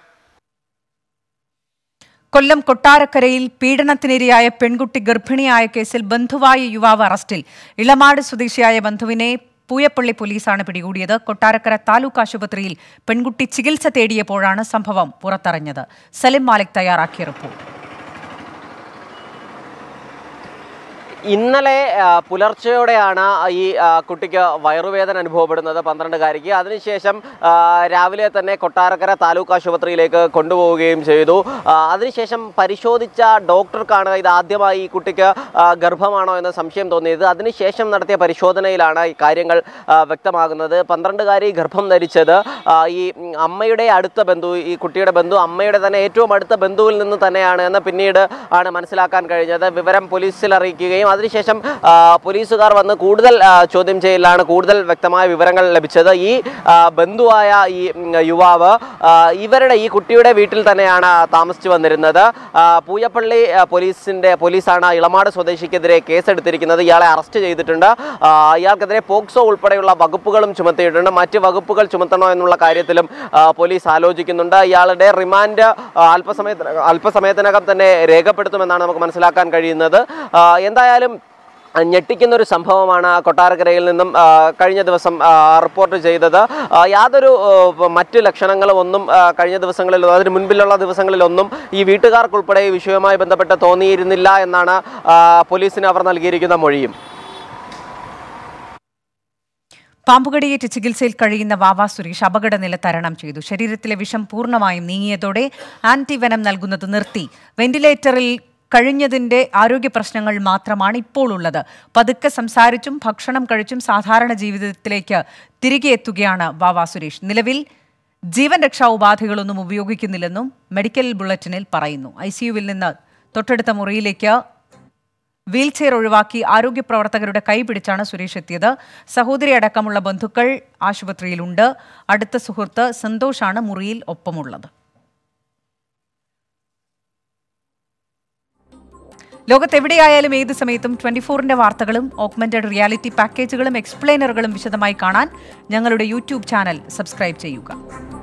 കൊല്ലം കൊട്ടാരക്കരയിൽ പീഡനത്തിനിരയായ പെൺകുട്ടി ഗർഭിണിയായ കേസിൽ ബന്ധുവായ യുവാവ് അറസ്റ്റിൽ ഇളമാട് സ്വദേശിയായ ബന്ധുവിനെ പൂയപ്പള്ളി പോലീസാണ് പിടികൂടിയത് കൊട്ടാരക്കര താലൂക്ക് ആശുപത്രിയിൽ പെൺകുട്ടി ചികിത്സ തേടിയപ്പോഴാണ് സംഭവം പുറത്തറിഞ്ഞത് സലിം മാലിക് തയ്യാറാക്കിയ റിപ്പോർട്ട് ഇന്നലെ ആ, പുലർച്ചെയോടെയാണ് ഈ ആ, കുട്ടിക്ക് വയറുവേദന അനുഭവപ്പെടുന്നത് പന്ത്രണ്ടുകാരിക്ക് അതിനുശേഷം ആ, രാവിലെ തന്നെ കൊട്ടാരക്കര താലൂക്ക് ആശുപത്രിയിലേക്ക് കൊണ്ടുപോവുകയും ചെയ്തു ആ, അതിനുശേഷം പരിശോധിച്ച ഡോക്ടർക്കാണ് ഇത് ആദ്യമായി ഈ കുട്ടിക്ക് ആ, ഗർഭമാണോ എന്ന സംശയം തോന്നിയത് അതിനുശേഷം നടത്തിയ പരിശോധനയിലാണ് ഈ കാര്യങ്ങൾ ആ, വ്യക്തമാകുന്നത് പന്ത്രണ്ടുകാരി ഗർഭം ധരിച്ചത് ആ, ഈ ഉം, അമ്മയുടെ അടുത്ത ബന്ധു ഈ കുട്ടിയുടെ ബന്ധു അമ്മയുടെ തന്നെ ഏറ്റവും അടുത്ത ബന്ധുവിൽ നിന്ന് തന്നെയാണ് എന്ന് പിന്നീട് ആണ് മനസ്സിലാക്കാൻ കഴിഞ്ഞത് വിവരം പോലീസിൽ അറിയിക്കുകയും അതിനുശേഷം ആ, പോലീസുകാർ വന്ന് കൂടുതൽ ആ, ചോദ്യം ചെയ്യലാണ് കൂടുതൽ വ്യക്തമായ വിവരങ്ങൾ ലഭിച്ചത് ഈ ആ, ബന്ധുവായ ഈ ഉം, യുവാവ് ആ, ഇവരുടെ ഈ കുട്ടിയുടെ വീട്ടിൽ തന്നെയാണ് താമസിച്ചു വന്നിരുന്നത് ആ, പൂയപ്പള്ളി ആ, പോലീസിന്റെ പോലീസാണ് ഇളമാട് സ്വദേശിക്കെതിരെ കേസെടുത്തിരിക്കുന്നത് ഇയാളെ അറസ്റ്റ് ചെയ്തിട്ടുണ്ട് ആ, ഇയാൾക്കെതിരെ പോക്സോ ഉൾപ്പെടെയുള്ള വകുപ്പുകളും ചുമത്തിയിട്ടുണ്ട് മറ്റ് വകുപ്പുകൾ ചുമത്തണോ എന്നുള്ള കാര്യത്തിലും ആ, പോലീസ് ആലോചിക്കുന്നുണ്ട് ഇയാളുടെ റിമാൻഡ് ആ, അല്പസമയത്തിന് അല്പസമയത്തിനകം തന്നെ രേഖപ്പെടുത്തുമെന്നാണ് നമുക്ക് മനസ്സിലാക്കാൻ കഴിയുന്നത് ആ, എന്തായാലും ഞെട്ടിക്കുന്ന ഒരു സംഭവമാണ് കൊട്ടാരക്കരയിൽ നിന്നും ആ, കഴിഞ്ഞ ദിവസം ആ, റിപ്പോർട്ട് ചെയ്തത് ആ, യാതൊരു ആ, മറ്റ് ലക്ഷണങ്ങളും ഒന്നും ആ, കഴിഞ്ഞ ദിവസങ്ങളിൽ അതിന് മുൻപിലുള്ള ദിവസങ്ങളിലൊന്നും ഈ വീട്ടുകാർക്കുൾപ്പെടെ ഈ വിഷയവുമായി ബന്ധപ്പെട്ട് തോന്നിയിരുന്നില്ല എന്നാണ് ആ, പോലീസിന് അവർ നൽകിയിരിക്കുന്ന മൊഴിയും പാമ്പുകടിയേറ്റ് ചികിത്സയിൽ കഴിയുന്ന വാവ സുരേഷ് അപകടനില തരണം ചെയ്തു ശരീരത്തിലെ വിഷം പൂർണ്ണമായും നീങ്ങിയതോടെ ആന്റിവെനം നൽകുന്നത് നിർത്തി വെന്റിലേറ്ററിൽ കഴിഞ്ഞതിന്റെ ആരോഗ്യ പ്രശ്നങ്ങൾ മാത്രമാണ് ഇപ്പോൾ ഉള്ളത് പതുക്കെ സംസാരിച്ചും ഭക്ഷണം കഴിച്ചും സാധാരണ ജീവിതത്തിലേക്ക് തിരികെ എത്തുകയാണ് വാവ സുരേഷ് നിലവിൽ ജീവൻ രക്ഷാ ഉപാധികളൊന്നും ഉപയോഗിക്കുന്നില്ലെന്നും മെഡിക്കൽ ബുള്ളറ്റിനിൽ പറയുന്നു ഐ സിയുവിൽ നിന്ന് തൊട്ടടുത്ത മുറിയിലേക്ക് വീൽ ചെയർ ഒഴിവാക്കി ആരോഗ്യ പ്രവർത്തകരുടെ കൈ പിടിച്ചാണ് സുരേഷ് എത്തിയത് സഹോദരി അടക്കമുള്ള ബന്ധുക്കൾ ആശുപത്രിയിലുണ്ട് അടുത്ത സുഹൃത്ത് സന്തോഷാണ് മുറിയിൽ ഒപ്പമുള്ളത് ലോകത്തെവിടെയായാലും ഏത് സമയത്തും ട്വന്റി ഫോറിന്റെ വാർത്തകളും ഓഗ്മെന്റഡ് റിയാലിറ്റി പാക്കേജുകളും എക്സ്പ്ലെയിനറുകളും വിശദമായി കാണാൻ ഞങ്ങളുടെ യൂട്യൂബ് ചാനൽ സബ്സ്ക്രൈബ് ചെയ്യുക